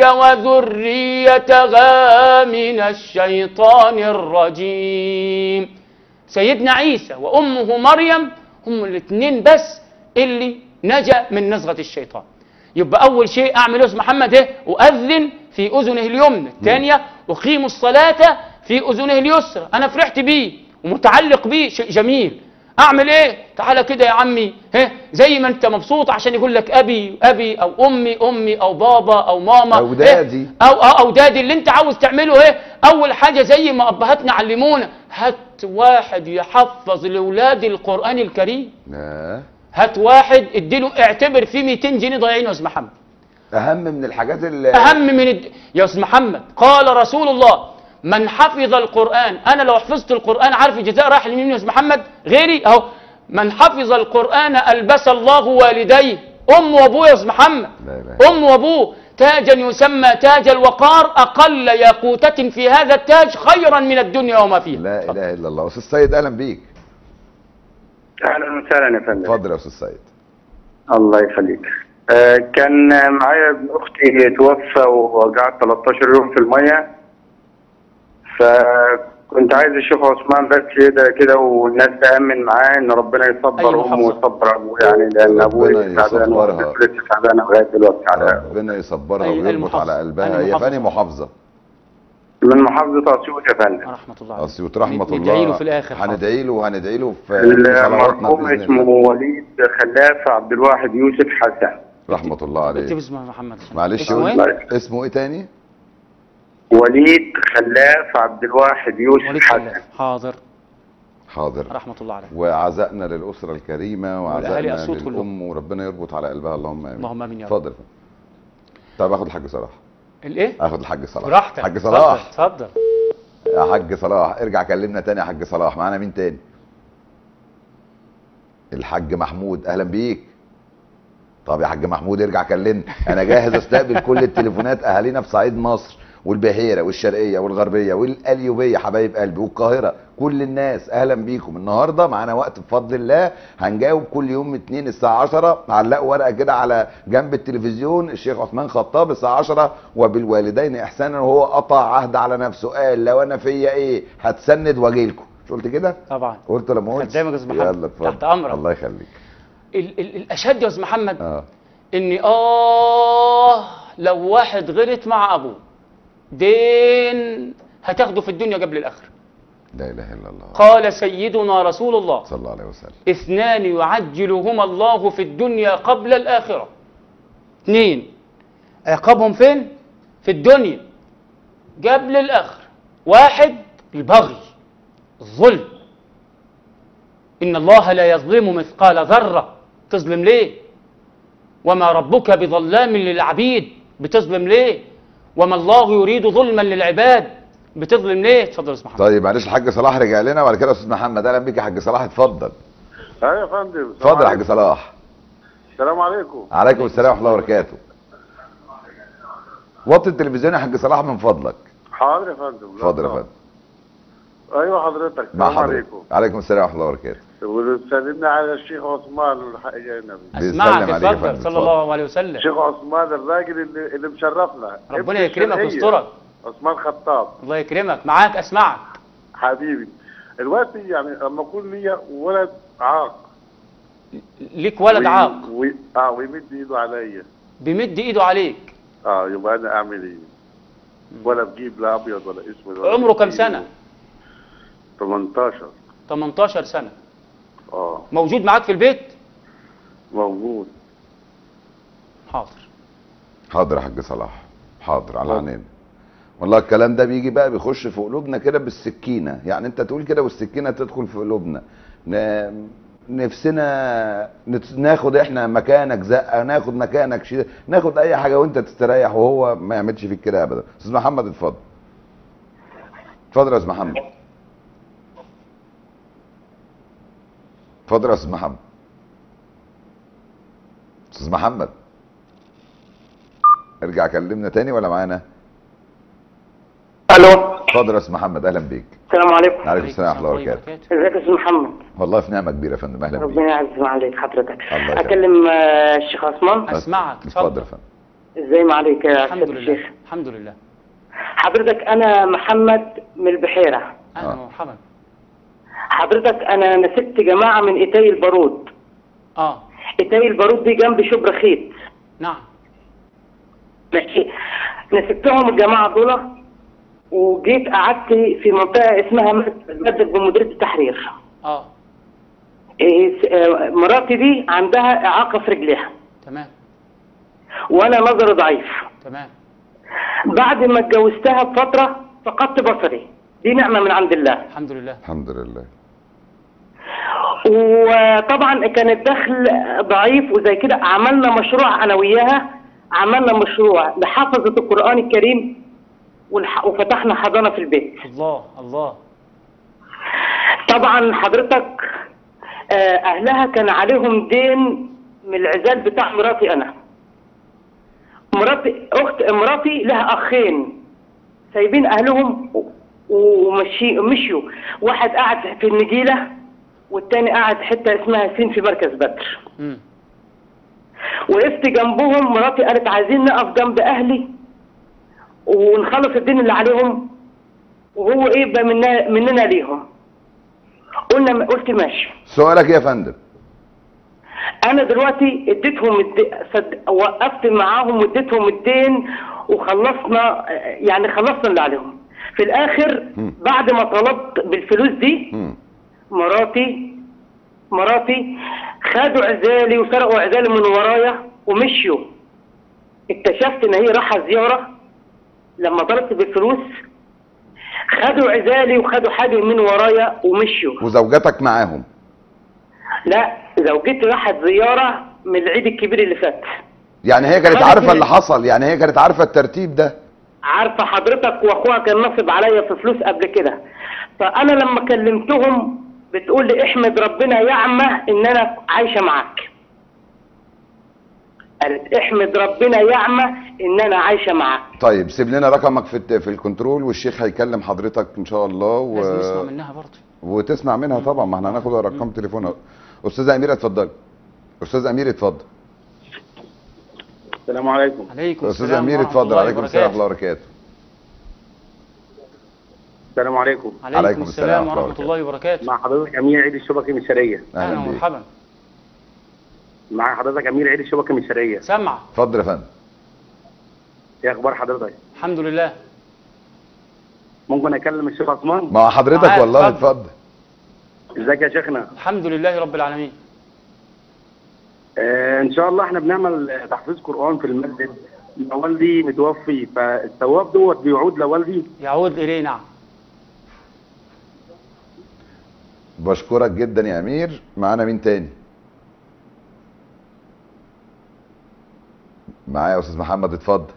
وذريتها من الشيطان الرجيم سيدنا عيسى وأمه مريم هم الاثنين بس اللي نجا من نزغة الشيطان يبقى أول شيء أعمل اسم محمد إيه أؤذن في أذنه اليمنى الثانية أقيم الصلاة في أذنه اليسرى أنا فرحت بيه ومتعلق بيه شيء جميل أعمل إيه تعالى كده يا عمي ها زي ما أنت مبسوط عشان يقول لك أبي أبي أو أمي أمي أو بابا أو ماما أو إيه؟ دادي. أو أو أو دادي اللي أنت عاوز تعمله إيه أول حاجة زي ما أبهاتنا علمونا هات واحد يحفظ لأولاد القرآن الكريم آه. هات واحد اديله اعتبر فيه 200 جنيه ضايعين يا استاذ محمد اهم من الحاجات اللي اهم من الد... يا استاذ محمد قال رسول الله من حفظ القران انا لو حفظت القران عارف الجزاء راح لمين يا استاذ محمد غيري اهو من حفظ القران البس الله والديه ام وابوه يا استاذ محمد لا إله ام وابوه تاجا يسمى تاج الوقار اقل ياقوتة في هذا التاج خيرا من الدنيا وما فيها لا اله الا الله استاذ سيد اهلا بيك اهلا وسهلا يا فندم اتفضل يا استاذ سيد الله يخليك آه، كان معايا ابن اختي توفى وقعدت 13 يوم في الميه فكنت عايز الشيخ عثمان بس يدعي كده والناس تامن معاه ان ربنا يصبر أيوة، امه حفظه. ويصبر ابوه يعني لان ابوه ربنا لسه تعبان يصبرها. وأختي لسه تعبانه لغايه دلوقتي على ربنا يصبرها أي ويربط المحافظة. على قلبها أي هي محافظة. فاني محافظه من محافظه اسيوط يا فندم رحمه الله عليه. اسيوط رحمه الله ندعي له في الاخر هندعي له وهندعي له في في صلواتنا المرحوم باذن اسمه الله وليد خلاف عبد الواحد يوسف حسن رحمه الله اكتب عليه اسمه محمد عشان- معلش اسمه قول ايه؟ اسمه ايه تاني وليد خلاف عبد الواحد يوسف وليد حسن خلاف حاضر حاضر رحمه الله عليه وعزائنا للاسره الكريمه والأهالي وعزائنا أسيوط كلهم. للام وربنا يربط على قلبها اللهم امين اللهم آمين يا رب. اتفضل طب اخد الحاج صلاح الايه؟ اخد الحاج صلاح براحتك حاج صلاح اتفضل اتفضل يا حاج صلاح ارجع كلمنا تاني يا حاج صلاح معانا مين تاني الحاج محمود اهلا بيك طب يا حاج محمود ارجع كلمنا انا جاهز استقبل كل التليفونات اهالينا في صعيد مصر والبحيره والشرقيه والغربيه والقليوبيه حبايب قلبي والقاهره كل الناس اهلا بيكم النهارده معانا وقت بفضل الله هنجاوب كل يوم اتنين الساعه 10 علقوا ورقه كده على جنب التلفزيون الشيخ عثمان خطاب الساعه 10 وبالوالدين احسانا وهو قطع عهد على نفسه قال لو انا فيا ايه هتسند واجي لكم مش قلت كده طبعا قلت ولا ما قلتش خدامك يا أستاذ محمد. يلا اتفضل تحت أمرك. الله يخليك ال ال الاشد يا استاذ محمد اه اني اه لو واحد غلط مع ابوه دين هتاخده في الدنيا قبل الاخره لا اله الا الله قال سيدنا رسول الله صلى الله عليه وسلم اثنان يعجلهما الله في الدنيا قبل الآخرة اثنين عقابهم فين في الدنيا قبل الآخرة واحد البغي الظلم إن الله لا يظلم مثقال ذرة تظلم ليه وما ربك بظلام للعبيد بتظلم ليه وما الله يريد ظلما للعباد بتظلم ليه اتفضل يا أستاذ محمد طيب معلش الحاج صلاح رجع لنا وبعد كده يا استاذ محمد اهلا بيك يا حاج صلاح اتفضل ايوه يا فندم اتفضل يا حاج صلاح السلام عليكم عليكم السلام ورحمه الله وبركاته وطي التلفزيون يا حاج صلاح من فضلك حاضر يا فندم اتفضل يا فندم ايوه حضرتك مع السلام حضرتك عليكم عليكم السلام ورحمه الله وبركاته وسلمنا على الشيخ عثمان الحق يا نبي بيسلم اسمعك عليك يا اتفضل فندم، صلى اتفضل. الله عليه وسلم الشيخ عثمان الراجل اللي, اللي مشرفنا ربنا ابن يكرمك الشرقية. ويسترك عثمان خطاب الله يكرمك معاك اسمعك حبيبي دلوقتي يعني لما اكون ليا ولد عاق ليك ولد وي- عاق وي... اه ويمد ايده عليا بيمد ايده عليك اه يبقى انا اعمل ايه؟ ولا بجيب لا ابيض ولا اسود ولا عمره كم بجيب. سنة 18 18 سنة اه موجود معاك في البيت موجود حاضر حاضر يا حاج صلاح حاضر على اتفضل. عينينا والله الكلام ده بيجي بقى بيخش في قلوبنا كده بالسكينه يعني انت تقول كده والسكينه تدخل في قلوبنا ن- نفسنا نت- ناخد احنا مكانك زقه ناخد مكانك شيء ناخد اي حاجه وانت تستريح وهو ما يعملش فيك كده ابدا استاذ محمد اتفضل اتفضل يا استاذ محمد اتفضل يا استاذ محمد استاذ محمد ارجع كلمنا تاني ولا معانا الو اتفضل يا استاذ محمد اهلا بيك السلام عليكم عليكم السلام ورحمه الله وبركاته ازيك يا استاذ محمد والله في نعمه كبيره يا فندم اهلا بيك ربنا يعز عليك حضرتك الله يخليك. اكلم آه، الشيخ عثمان اسمعك اتفضل اتفضل يا فندم ازاي ما عليك يا الحمد سيد لله الشيخ الحمد لله حضرتك انا محمد من البحيره اهلا آه. ومرحبا حضرتك انا نسبت جماعه من ايتاي البارود اه ايتاي البارود دي جنب شبرا خيط نعم ماشي نسبتهم الجماعه دول وجيت قعدت في منطقه اسمها مسجد بمديريه التحرير اه إيه، س- آه، مراتي دي عندها اعاقه في رجليها تمام وانا نظري ضعيف تمام بعد ما اتجوزتها بفتره فقدت بصري دي نعمه من عند الله الحمد لله الحمد لله وطبعا كان الدخل ضعيف وزي كده عملنا مشروع انا وياها عملنا مشروع لحفظة القرآن الكريم والح- وفتحنا حضانة في البيت الله الله طبعا حضرتك آه، اهلها كان عليهم دين من العزال بتاع مراتي انا مراتي اخت مراتي لها اخين سايبين اهلهم و- ومشي مشيوا واحد قاعد في النجيله والتاني قاعد حته اسمها سين في مركز بدر امم وقفت جنبهم مراتي قالت عايزين نقف جنب اهلي ونخلص الدين اللي عليهم وهو ايه يبقى مننا, مننا ليهم قلنا قلت ماشي سؤالك ايه يا فندم انا دلوقتي اديتهم الد... صد... وقفت معاهم واديتهم الدين وخلصنا يعني خلصنا اللي عليهم في الاخر مم. بعد ما طلبت بالفلوس دي مم. مراتي مراتي خدوا عزالي وسرقوا عزالي من ورايا ومشيوا اكتشفت ان هي رايحه زياره لما طلبت بالفلوس خدوا عزالي وخدوا حاجه من ورايا ومشيوا وزوجتك معاهم لا زوجتي راحت زياره من العيد الكبير اللي فات يعني هي كانت خدت عارفه من- اللي حصل يعني هي كانت عارفه الترتيب ده عارفه حضرتك واخوها كان نصب عليا في فلوس قبل كده فانا لما كلمتهم بتقول لي احمد ربنا يعمه ان انا عايشه معاك قالت احمد ربنا يعمه ان انا عايشه معاك طيب سيب لنا رقمك في الت- في الكنترول والشيخ هيكلم حضرتك ان شاء الله و... لازم نسمع منها برضه وتسمع منها طبعا ما احنا هناخد ارقام تليفونها استاذه اميره اتفضلي استاذه اميره اتفضل السلام عليكم عليكم استاذه السلام اميره ورحمة اتفضل الله عليكم السلام ورحمه وبركاته. الله وبركاته السلام عليكم عليكم عليكم السلام السلام ورحمة ورحمة الله وبركاته مع حضرتك امير عيد الشبكه المشاريه اهلا اهلا بيك ومرحبا مع حضرتك امير عيد الشبكه المشاريه سمع اتفضل يا فندم ايه اخبار حضرتك الحمد لله ممكن اكلم الشيخ عثمان مع حضرتك معاك، والله اتفضل. اتفضل ازيك يا شيخنا الحمد لله رب العالمين آه ان شاء الله احنا بنعمل آه، تحفيظ قران في المسجد والدي متوفي فالثواب دوت بيعود لوالدي يعود اليه نعم بشكرك جدا يا امير معانا مين تاني معايا يا استاذ محمد اتفضل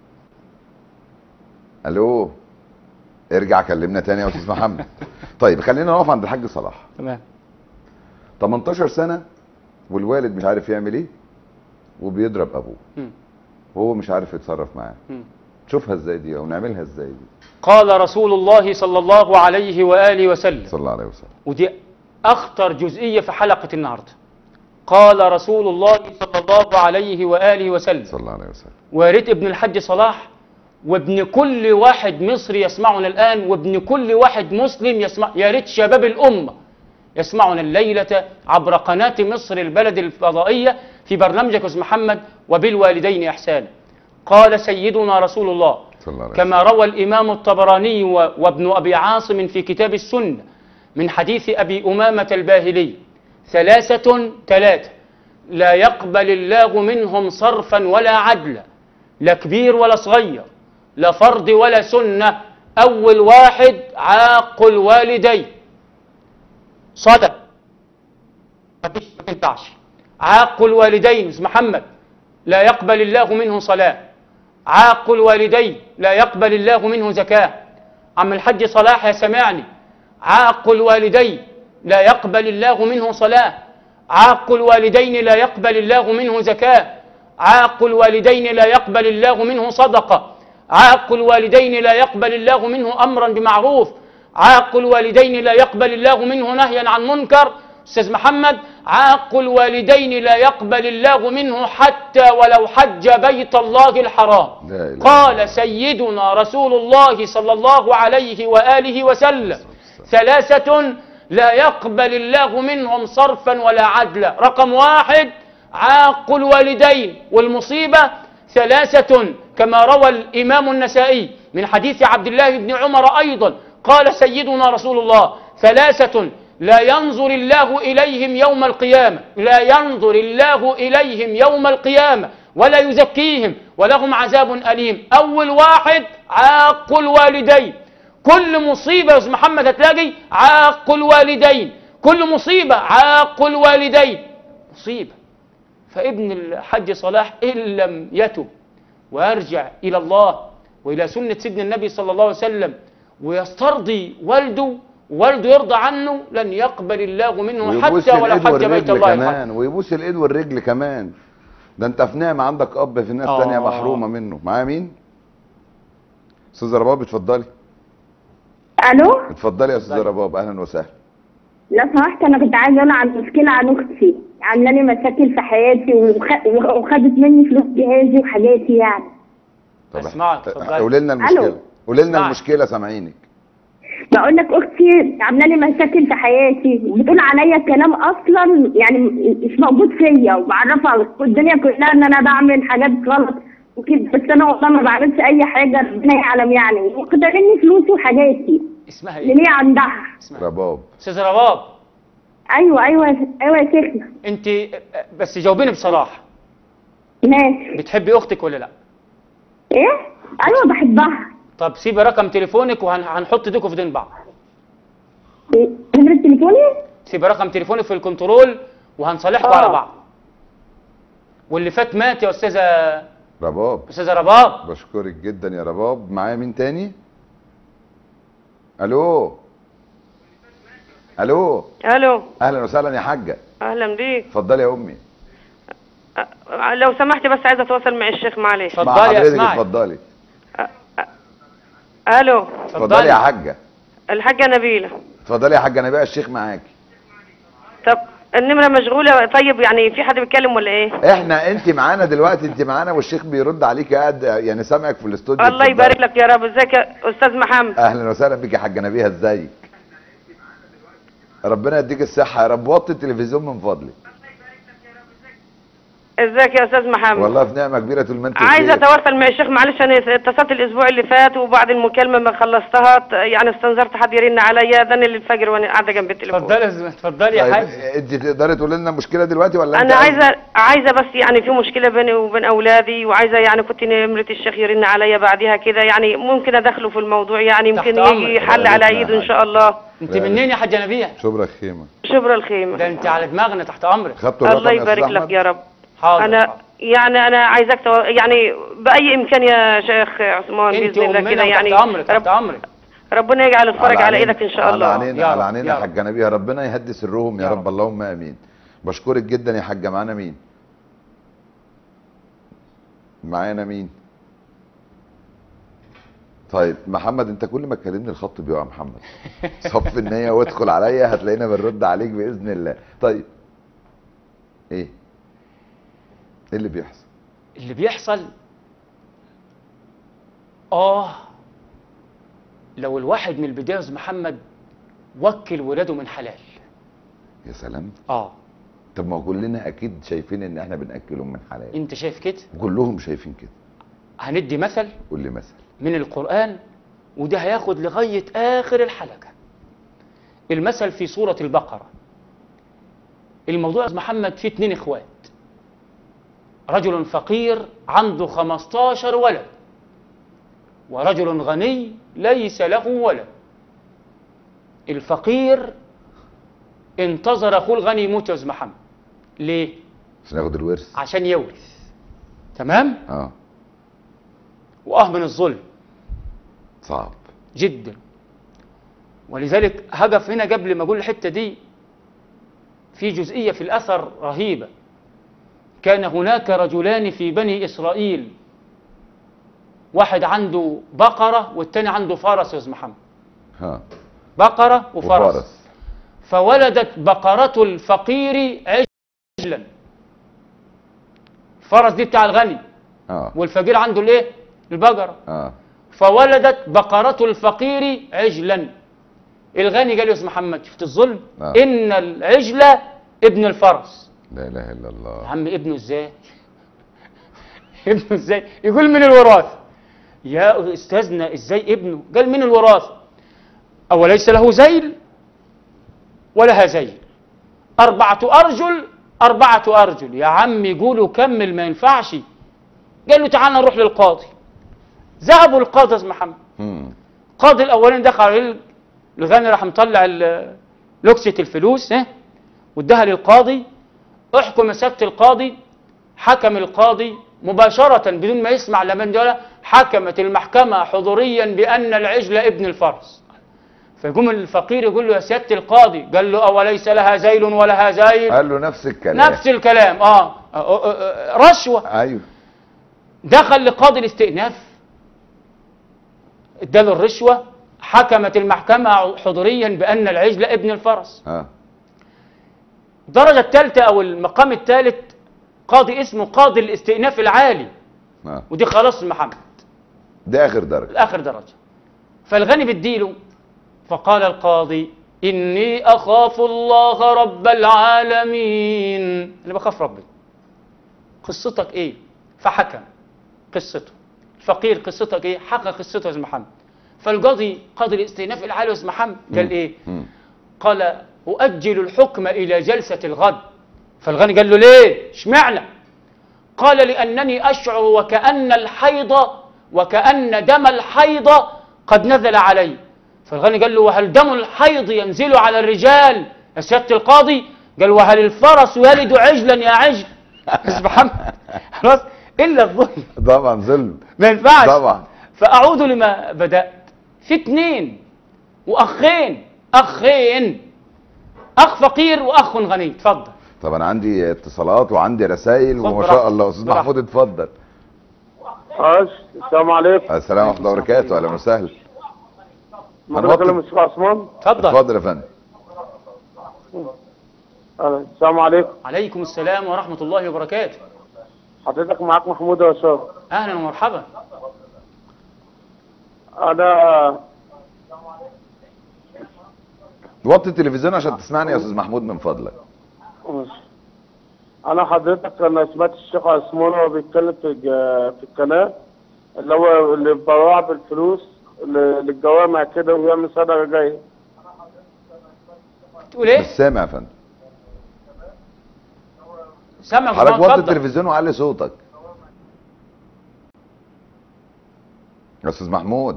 الو ارجع كلمنا تاني يا استاذ محمد طيب خلينا نقف عند الحاج صلاح تمام 18 سنه والوالد مش عارف يعمل ايه وبيضرب ابوه مم. وهو مش عارف يتصرف معاه مم. تشوفها ازاي دي او نعملها ازاي دي قال رسول الله صلى الله عليه وآله وسلم صلى الله عليه وسلم ودي أخطر جزئية في حلقة النهاردة قال رسول الله صلى الله عليه وآله وسلم صلى الله عليه وسلم ويا ريت ابن الحج صلاح وابن كل واحد مصري يسمعنا الآن وابن كل واحد مسلم يسمع يا ريت شباب الأمة يسمعنا الليلة عبر قناة مصر البلد الفضائية في برنامجك أستاذ محمد وبالوالدين إحسانا قال سيدنا رسول الله صلى الله عليه وسلم كما روى الإمام الطبراني و- وابن أبي عاصم في كتاب السنة من حديث أبي أمامة الباهلي ثلاثة ثلاثة لا يقبل الله منهم صرفا ولا عدلا لا كبير ولا صغير لا فرض ولا سنة أول واحد عاق الوالدين صدق مفيش ما تنفعش عاق الوالدين أستاذ محمد لا يقبل الله منه صلاة عاق الوالدين لا يقبل الله منه زكاة عم الحج صلاح يا سمعني عاق الوالدين لا يقبل الله منه صلاة عاق الوالدين لا يقبل الله منه زكاة عاق الوالدين لا يقبل الله منه صدقة عاق الوالدين لا يقبل الله منه أمرا بمعروف عاق الوالدين لا يقبل الله منه نهيا عن منكر أستاذ محمد عاق الوالدين لا يقبل الله منه حتى ولو حج بيت الله الحرام لا إله إلا قال سيدنا رسول الله صلى الله عليه وآله وسلم ثلاثة لا يقبل الله منهم صرفا ولا عدلا رقم واحد عاق الوالدين والمصيبة ثلاثة كما روى الإمام النسائي من حديث عبد الله بن عمر أيضا قال سيدنا رسول الله ثلاثة لا ينظر الله إليهم يوم القيامة لا ينظر الله إليهم يوم القيامة ولا يزكيهم ولهم عذاب أليم أول واحد عاق الوالدين كل مصيبة يا أستاذ محمد هتلاقي عاق الوالدين كل مصيبة عاق الوالدين مصيبة فابن الحج صلاح إن لم يتب ويرجع إلى الله وإلى سنة سيدنا النبي صلى الله عليه وسلم ويسترضي والده والده يرضى عنه لن يقبل الله منه ويبوس حتى ولو الايد حج بيت والرجل الله الحرام كمان ويبوس الايد والرجل كمان ده انت في نعمه عندك اب في ناس آه. تانية محرومه منه معايا مين استاذه رباب اتفضلي الو اتفضلي يا استاذه رباب اهلا وسهلا لو سمحت انا كنت عايزه اقول عن مشكله عن اختي عامله لي مشاكل في حياتي وخ- وخدت مني فلوس جهازي وحاجاتي يعني طب أسمعك، اتفضلي. قولي لنا المشكله ألو. قولي لنا اسمعك. المشكله سامعينك بقول لك اختي عامله لي مشاكل في حياتي وبتقول عليا كلام اصلا يعني مش موجود فيا ومعرفه الدنيا كلها ان انا بعمل حاجات غلط وكده بس انا والله ما بعملش اي حاجه ربنا يعلم يعني وخدت مني فلوسي وحاجاتي اسمها اللي إيه؟ ليه عندها اسمها رباب أستاذ رباب ايوه ايوه ايوه يا شيخنا أنت بس جاوبيني بصراحة ماشي بتحبي أختك ولا لا؟ ايه ايوه بحبها طب سيبي رقم تليفونك وهنحط ايديكم في دين بعض إيه؟ نمرة تليفوني سيبي رقم تليفونك في الكنترول وهنصالحكم آه. على بعض واللي فات مات يا استاذه رباب استاذه رباب بشكرك جدا يا رباب معايا مين تاني الو الو الو اهلا وسهلا يا حاجه اهلا بيك اتفضلي يا امي أه، لو سمحت بس عايزه اتواصل مع الشيخ معلش مع اتفضلي يا حضرتك اسمعي اتفضلي الو اتفضلي يا حاجه الحاجه نبيله اتفضلي يا حاجه انا بقى الشيخ معاكي طب النمره مشغوله طيب يعني في حد بيتكلم ولا ايه احنا انت معانا دلوقتي انت معانا والشيخ بيرد عليك قاعد يعني سامعك في الاستوديو الله اتفضلي. يبارك لك يا رب ازيك يا استاذ محمد اهلا وسهلا بك يا حاجه نبيها ازيك ربنا يديك الصحه يا رب وطي التلفزيون من فضلك ازيك يا استاذ محمد والله في نعمه كبيره طول ما انت عايزه بخير. اتواصل مع الشيخ معلش انا اتصلت الاسبوع اللي فات وبعد المكالمه ما خلصتها ت- يعني استنظرت حد يرن عليا ده اللي الفجر وانا قاعده جنب التليفون اتفضلي يا- اتفضلي يا طيب حاج انت تقدري تقولي لنا المشكله دلوقتي ولا انت انا عايزه عايزه بس يعني في مشكله بيني وبين اولادي وعايزه يعني كنت نمره الشيخ يرن عليا بعدها كده يعني ممكن ادخله في الموضوع يعني تحت يمكن أمرك. يجي حل على ايده ان شاء الله انت منين يا حاجه نبيه شبرا خيمه شبرا الخيمه ده انت على دماغنا تحت امرك خدتوا الرقم الله يا أستاذ يبارك لك أحمد؟ يا رب حاضر انا حاضر. يعني انا عايزك تو... يعني باي امكان يا شيخ عثمان انت باذن الله امنا كده يعني تحت امرك تحت رب... امرك ربنا يجعل الفرج على عينينا- ايدك ان شاء على الله عينينا يا على رب، عينينا يا يا رب. حاجه نبيها ربنا يهدي سرهم يا يا رب رب. اللهم امين بشكرك جدا يا حاجه معانا مين معانا مين طيب محمد انت كل ما تكلمني الخط بيقع يا محمد صف النية وادخل عليا هتلاقينا بنرد عليك باذن الله طيب ايه ايه اللي بيحصل اللي بيحصل اه لو الواحد من البدايه يا أستاذ محمد وكل ولاده من حلال يا سلام اه طب ما هو كلنا اكيد شايفين ان احنا بناكلهم من حلال انت شايف كده كلهم شايفين كده هندي مثل قول لي مثل من القرآن وده هياخد لغاية آخر الحلقة المثل في سورة البقرة الموضوع يا محمد فيه اتنين اخوات رجل فقير عنده 15 ولد ورجل غني ليس له ولد الفقير انتظر اخوه الغني يموت يا أستاذ محمد ليه عشان ياخد الورث عشان يورث تمام اه واه من الظلم صعب جدا ولذلك هقف هنا قبل ما اقول الحته دي في جزئيه في الاثر رهيبه كان هناك رجلان في بني إسرائيل واحد عنده بقرة والتاني عنده فرس يا أستاذ محمد ها بقرة وفرس, وفرس فولدت بقرة الفقير عجلا الفرس دي بتاع الغني اه والفقير عنده الايه البقرة اه فولدت بقرة الفقير عجلا الغني قال له يا أستاذ محمد شفت الظلم آه. إن العجل ابن الفرس لا اله الا يا الله عم ابنه ازاي ابنه ازاي يقول من الوراثة يا استاذنا ازاي ابنه قال من الوراثة اوليس له ذيل ولها ذيل أربعة أرجل أربعة أرجل يا عم يقولوا كمل ما ينفعش قال له تعال نروح للقاضي ذهبوا للقاضي يا أستاذ محمد مم. القاضي الاولاني دخل عليه الغني راح مطلع ال- لوكسة الفلوس ها واداها للقاضي احكم يا سياده القاضي حكم القاضي مباشرة بدون ما يسمع لا من دول حكمت المحكمة حضوريا بأن العجل ابن الفرس فيقوم الفقير يقول له يا سيادة القاضي قال له أوليس لها ذيل ولها ذيل قال له نفس الكلام نفس الكلام آه, آه, آه, آه رشوة ايوه دخل لقاضي الاستئناف اداله الرشوة حكمت المحكمة حضوريا بأن العجل ابن الفرس اه الدرجة الثالثة أو المقام الثالث قاضي اسمه قاضي الاستئناف العالي اه ودي خلاص محمد ده اخر درجه آخر درجة فالغني بديله فقال القاضي إني أخاف الله رب العالمين أنا بخاف ربي قصتك إيه فحكم قصته الفقير قصتك إيه حكى قصته يا أستاذ محمد فالقاضي قاضي الاستئناف العالي يا أستاذ محمد قال إيه مم. قال أؤجل الحكم إلى جلسة الغد فالغني قال له ليه اشمعنى قال لأنني أشعر وكأن الحيض وكأن دم الحيض قد نزل علي فالغني قال له وهل دم الحيض ينزل على الرجال يا سيادة القاضي قال وهل الفرس يلد عجلا يا عجل بس محمد خلاص إلا الظلم طبعا ظلم ما ينفعش طبعا فأعود لما بدأت في اتنين وأخين أخين أخ فقير وأخ غني اتفضل طب انا عندي اتصالات وعندي رسائل اتفضل وما براحتك. شاء الله استاذ براحتك. محمود اتفضل أش السلام عليكم السلام ورحمه الله وبركاته اهلا وسهلا ممكن هنوطي. اكلم الشيخ عثمان اتفضل اتفضل يا فندم أهلا. السلام عليكم عليكم السلام ورحمة الله وبركاته حضرتك معاك محمود رشاد أهلا ومرحبا انا وطي التلفزيون عشان تسمعني يا استاذ محمود من فضلك ماشي. انا حضرتك انا سمعت الشيخ عثمان وهو بيتكلم في الج- في القناه اللي هو اللي بيطلع بالفلوس ل- للجوامع كده ويعمل صدقه جايه تقول إيه؟ مش سامع يا فندم سامع حضرتك جماعة وطي اتفضل التلفزيون وعلي صوتك يا استاذ محمود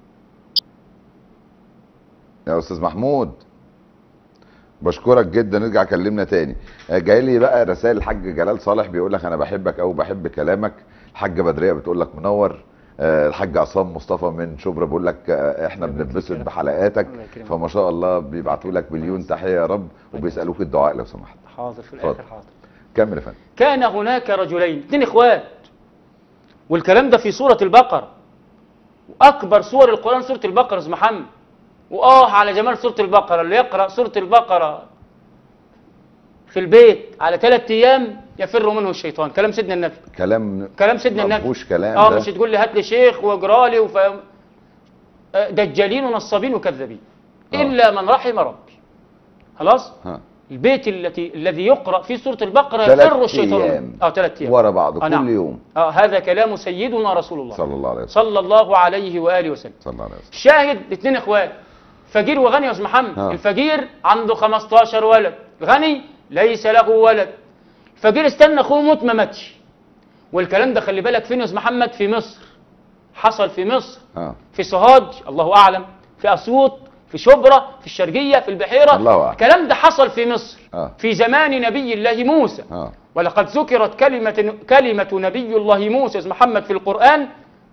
يا استاذ محمود بشكرك جدا ارجع كلمنا تاني آه، جاي لي بقى رسائل الحاج جلال صالح بيقول لك انا بحبك او بحب كلامك الحاجه بدريه بتقول لك منور آه، الحاج عصام مصطفى من شبرا بيقول لك آه، احنا بنتبسط بحلقاتك الله يكرمك. فما شاء الله بيبعتوا لك مليون تحيه يا رب وبيسالوك الدعاء لو سمحت حاضر في اتفضل. الآخر حاضر كمل يا فندم كان هناك رجلين اثنين اخوات والكلام ده في سورة البقرة وأكبر سور القرآن سورة البقرة يا أستاذ محمد وآه على جمال سورة البقرة اللي يقرأ سورة البقرة في البيت على ثلاث أيام يفر منه الشيطان كلام سيدنا النبي كلام كلام سيدنا ما النبي فيهوش كلام اه ده. مش تقول لي هات لي شيخ واقرا لي وف... آه، دجالين ونصابين وكذابين آه. الا من رحم ربي خلاص ها البيت التي الذي يقرا في سوره البقره ثلاث يفر الشيطان أيام. منه. اه ثلاث ايام ورا بعض آه، كل نعم. يوم اه هذا كلام سيدنا رسول الله صلى الله عليه وسلم صلى الله عليه واله وسلم صلى الله عليه وسلم شاهد اثنين اخوات فقير وغني يا استاذ محمد آه. الفقير عنده 15 ولد الغني ليس له ولد الفقير استنى اخوه يموت ما ماتش والكلام ده خلي بالك فين يا استاذ محمد في مصر حصل في مصر اه في سوهاج الله اعلم في اسيوط في شبرا في الشرقيه في البحيره الله أعلم. الكلام ده حصل في مصر آه. في زمان نبي الله موسى اه ولقد ذكرت كلمة كلمة نبي الله موسى اسم محمد في القرآن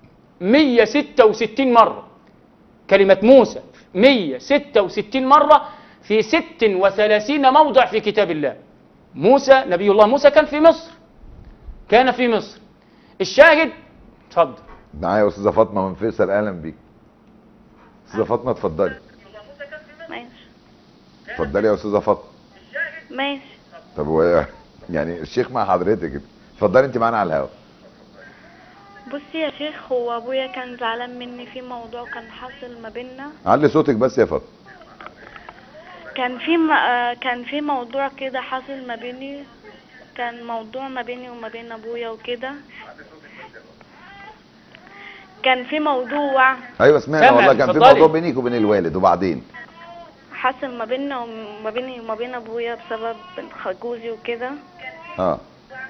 166 مرة كلمة موسى 166 مرة في 36 موضع في كتاب الله موسى نبي الله موسى كان في مصر كان في مصر الشاهد اتفضل معايا استاذه فاطمه من فيصل اهلا بيك استاذه فاطمه اتفضلي ماشي اتفضلي يا استاذه فاطمه ماشي طب هو يعني الشيخ مع حضرتك اتفضلي انت معانا على الهواء بصي يا شيخ هو ابويا كان زعلان مني في موضوع كان حاصل ما بيننا علي صوتك بس يا فاطمه كان في م... آه، كان في موضوع كده حاصل ما بيني كان موضوع ما بيني وما بين ابويا وكده كان في موضوع ايوه سمعنا سامع، والله كان في اتفضلي. موضوع بينك وبين الوالد وبعدين حصل ما بيننا وما بيني وما بين ابويا بسبب خ- جوزي وكده اه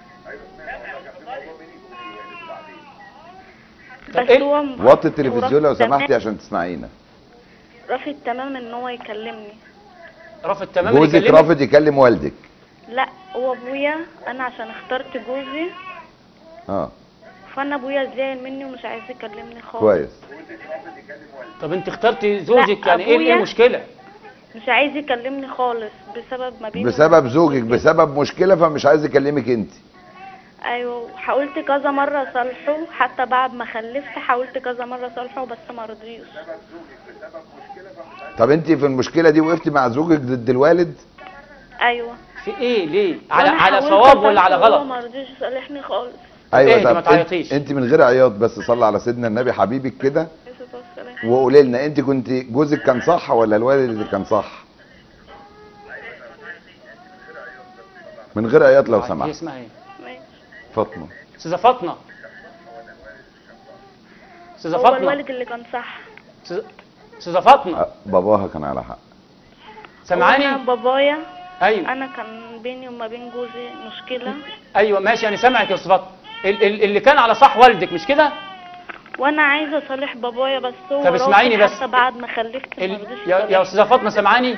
طب بس إيه؟ هو وطي التلفزيون لو ورافض سمحتي تمام- عشان تسمعينا رافض تماما ان هو يكلمني رافض تماما جوزك يكلمك؟ رافض يكلم والدك لا هو ابويا انا عشان اخترت جوزي اه فانا ابويا زعل مني ومش عايز يكلمني خالص كويس طب انت اخترتي زوجك لا، يعني ايه ايه أبويا- المشكله مش عايز يكلمني خالص بسبب ما بيني بسبب زوجك بسبب مشكله فمش عايز يكلمك انت ايوه حاولت كذا مره اصالحه حتى بعد ما خلفت حاولت كذا مره اصالحه بس ما رضيش طب انت في المشكله دي وقفتي مع زوجك ضد الوالد ايوه في ايه ليه على وأنا على حاولت صواب ولا على أصالحه وهو غلط ما رضيش يصالحني خالص ايوه اهدي، ما طب انت, تعيطيش. انت من غير عياط بس صلي على سيدنا النبي حبيبك كده عليه الصلاة والسلام. وقولي لنا انت كنت جوزك كان صح ولا الوالد اللي كان صح من غير عياط لو هي سمحت اسمها ايه ماشي. فاطمه استاذه فاطمه استاذه هو فاطمه الوالد اللي كان صح أستاذ- استاذه فاطمه أه، باباها كان على حق سامعاني أنا بابايا ايوه انا كان بيني وما بين جوزي مشكله ايوه ماشي انا سامعك يا استاذ فاطمه ال- ال- اللي كان على صح والدك مش كده وانا عايزه اصالح بابايا بس هو طب اسمعيني رافض بس. حتى بعد ما خلفت ما ال... رضيش يا, يا يصالحني. استاذه فاطمه سامعاني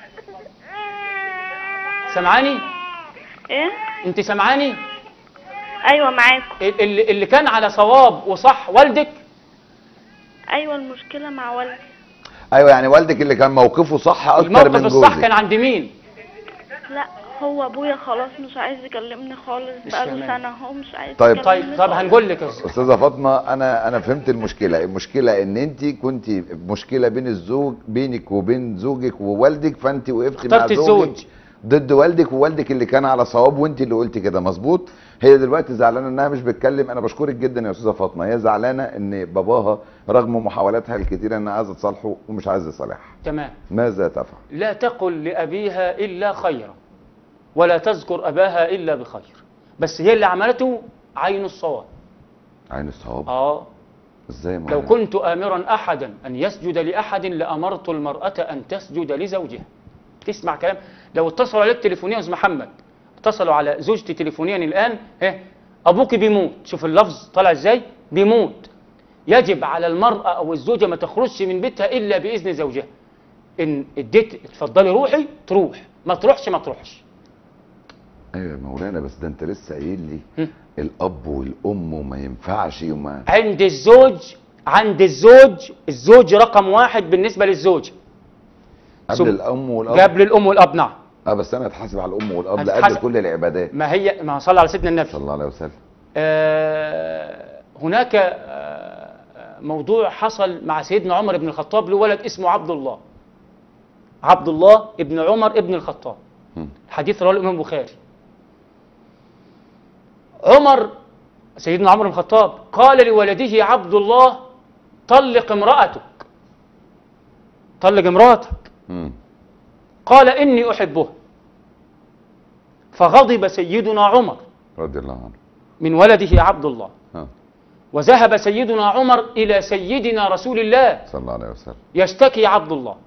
سامعاني ايه انت سامعاني ايوه معاكم ال- اللي, اللي كان على صواب وصح والدك ايوه المشكله مع والدي ايوه يعني والدك اللي كان موقفه صح اكتر الموقف من الصح كان جوزك عند مين لا هو ابويا خلاص مش عايز يكلمني خالص مش بقاله فاهمان. سنه هو مش عايز طيب. طيب يكلمني طب خالص. هنقول لك يا أستاذ. استاذه فاطمه انا انا فهمت المشكله المشكله ان انت كنت مشكله بين الزوج بينك وبين زوجك ووالدك فانت وقفتي مع اخترت زوجك الزوج. ضد والدك ووالدك اللي كان على صواب وانت اللي قلت كده مظبوط هي دلوقتي زعلانه انها مش بتكلم انا بشكرك جدا يا استاذه فاطمه هي زعلانه ان باباها رغم محاولاتها الكثيره انها عايزه تصالحه ومش عايزه يصالحها تمام ماذا تفعل لا تقل لأبيها إلا خيرا ولا تذكر أباها إلا بخير بس هي اللي عملته عين الصواب عين الصواب آه ازاي يا لو مولانا؟ كنت آمرا أحدا أن يسجد لأحد لأمرت المرأة أن تسجد لزوجها تسمع كلام لو اتصلوا عليك تليفونيا يا أستاذ محمد اتصلوا على زوجتي تليفونيا الآن إيه أبوك بيموت شوف اللفظ طالع إزاي بيموت يجب على المرأة أو الزوجة ما تخرجش من بيتها إلا بإذن زوجها إن اديت اتفضلي روحي تروح ما تروحش ما تروحش ايوه يا مولانا بس ده انت لسه قايل لي هم. الاب والام وما ينفعش وما عند الزوج عند الزوج الزوج رقم واحد بالنسبة للزوجة قبل ثم- الام والاب قبل الأم والأب نعم اه بس انا اتحاسب على الام والاب هتتحاسب. لقبل كل العبادات ما هي ما صلى على سيدنا النبي صلى الله عليه وسلم آه، هناك آه، موضوع حصل مع سيدنا عمر بن الخطاب له ولد اسمه عبد الله عبد الله ابن عمر ابن الخطاب هم. حديث رواه الامام البخاري عمر سيدنا عمر بن الخطاب قال لولده عبد الله طلق امرأتك طلق امرأتك مم. قال إني أحبها فغضب سيدنا عمر رضي الله عنه من ولده عبد الله ها وذهب سيدنا عمر إلى سيدنا رسول الله صلى الله عليه وسلم يشتكي عبد الله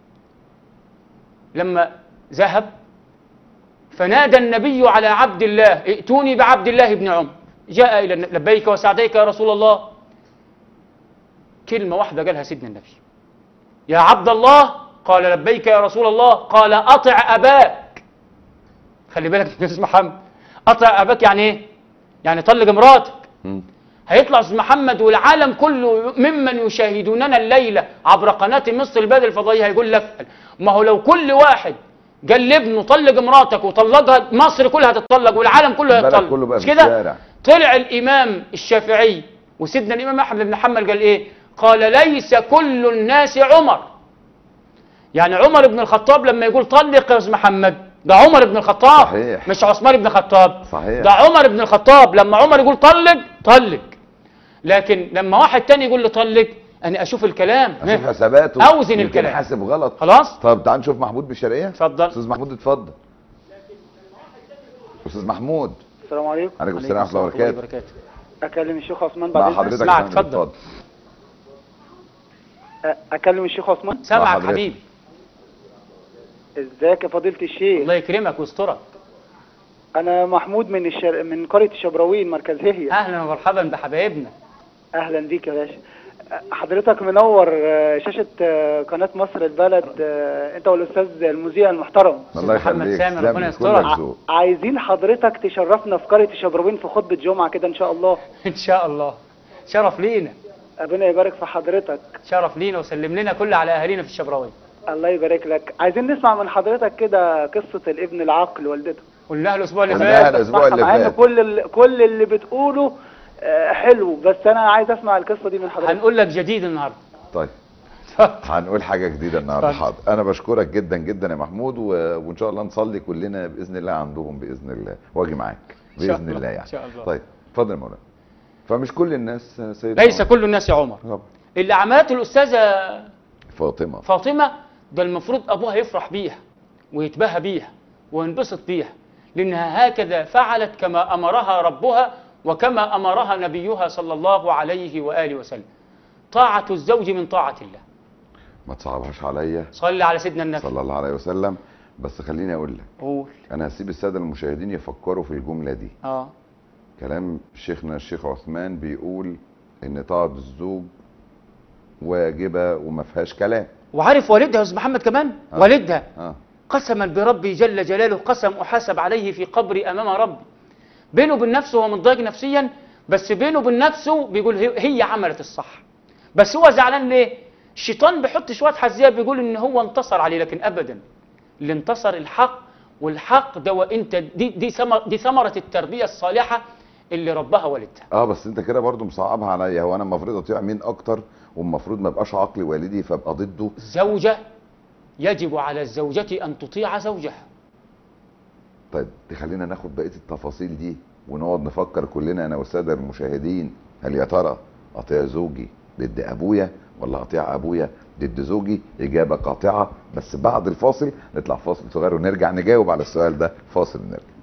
لما ذهب فنادى النبي على عبد الله ائتوني بعبد الله بن عمر جاء إلى النبي لبيك وسعديك يا رسول الله كلمة واحدة قالها سيدنا النبي يا عبد الله قال لبيك يا رسول الله قال أطع أباك خلي بالك يا أستاذ محمد أطع أباك يعني إيه؟ يعني طلق مراتك مم. هيطلع استاذ محمد والعالم كله ممن يشاهدوننا الليله عبر قناه مصر البلد الفضائيه هيقول لك ما هو لو كل واحد قال لابنه طلق مراتك وطلقها مصر كلها هتطلق والعالم كله البلد هيطلق كله بقى مش في كده؟ الشارع طلع الامام الشافعي وسيدنا الامام احمد بن حنبل قال ايه قال ليس كل الناس عمر يعني عمر بن الخطاب لما يقول طلق يا استاذ محمد ده عمر بن الخطاب صحيح. مش عثمان بن الخطاب صحيح. ده عمر بن الخطاب لما عمر يقول طلق طلق لكن لما واحد تاني يقول لي طلق انا اشوف الكلام اشوف حساباته اوزن يمكن الكلام حاسب غلط خلاص طب تعال نشوف محمود بالشرقيه اتفضل استاذ محمود اتفضل استاذ محمود السلام عليكم عليكم السلام ورحمه الله وبركاته اكلم الشيخ عثمان مع بعد حضرتك إذنك؟ يا فندم، اتفضل أ- اكلم الشيخ عثمان سامعك حضرتك. حبيبي ازيك يا فضيله الشيخ الله يكرمك ويسترك انا محمود من الشر... من قريه الشبراوين مركز هي اهلا ومرحبا بحبايبنا اهلا بيك يا باشا أ- حضرتك منور آه، شاشه آه، قناه مصر البلد آه، انت والاستاذ المذيع المحترم الله محمد يخليك سامي، تسلم ربنا لي، يسترك. كلك ذوق. عايزين حضرتك تشرفنا في قريه الشبراوين في خطبه جمعه كده ان شاء الله ان شاء الله شرف لينا ربنا يبارك في حضرتك شرف لينا وسلم لنا كل على اهالينا في الشبراوي الله يبارك لك عايزين نسمع من حضرتك كده قصه الابن العاقل والدته قلناها الاسبوع اللي قلناها فات الاسبوع اللي مع ان فات كل ال... كل اللي بتقوله آه، حلو بس انا عايز اسمع القصه دي من حضرتك هنقول لك جديد النهارده طيب هنقول حاجه جديده النهارده اتفضل. حاضر انا بشكرك جدا جدا يا محمود و... وان شاء الله نصلي كلنا باذن الله عندهم باذن الله واجي معاك إن شاء باذن الله، الله إن يعني شاء الله. طيب اتفضل يا مولانا فمش كل الناس سيد ليس كل الناس يا عمر طبعا. اللي عملته الاستاذه فاطمه فاطمه ده المفروض ابوها يفرح بيها ويتباهى بيها وينبسط بيها لانها هكذا فعلت كما امرها ربها وكما امرها نبيها صلى الله عليه واله وسلم طاعه الزوج من طاعه الله ما تصعبهاش عليا صلي على سيدنا النبي صلى الله عليه وسلم بس خليني اقول لك قول انا هسيب الساده المشاهدين يفكروا في الجمله دي اه كلام شيخنا الشيخ عثمان بيقول ان طاعه الزوج واجبه وما فيهاش كلام وعارف والدها يا استاذ محمد كمان آه. والدها اه قسما بربي جل جلاله قسم احاسب عليه في قبري امام ربي بينه وبين نفسه هو متضايق نفسيا بس بينه وبين نفسه بيقول هي هي عملت الصح بس هو زعلان ليه الشيطان بيحط شويه حزيه بيقول ان هو انتصر عليه لكن ابدا اللي انتصر الحق والحق ده وانت دي دي ثمر دي ثمره التربيه الصالحه اللي ربها والدها اه بس انت كده برضو مصعبها عليا هو انا المفروض اطيع مين اكتر والمفروض ما ابقاش عقلي والدي فابقى ضده الزوجه يجب على الزوجه ان تطيع زوجها طيب تخلينا ناخد بقيه التفاصيل دي ونقعد نفكر كلنا انا والساده المشاهدين هل يا ترى اطيع زوجي ضد ابويا ولا اطيع ابويا ضد زوجي اجابه قاطعه بس بعد الفاصل نطلع فاصل صغير ونرجع نجاوب على السؤال ده فاصل ونرجع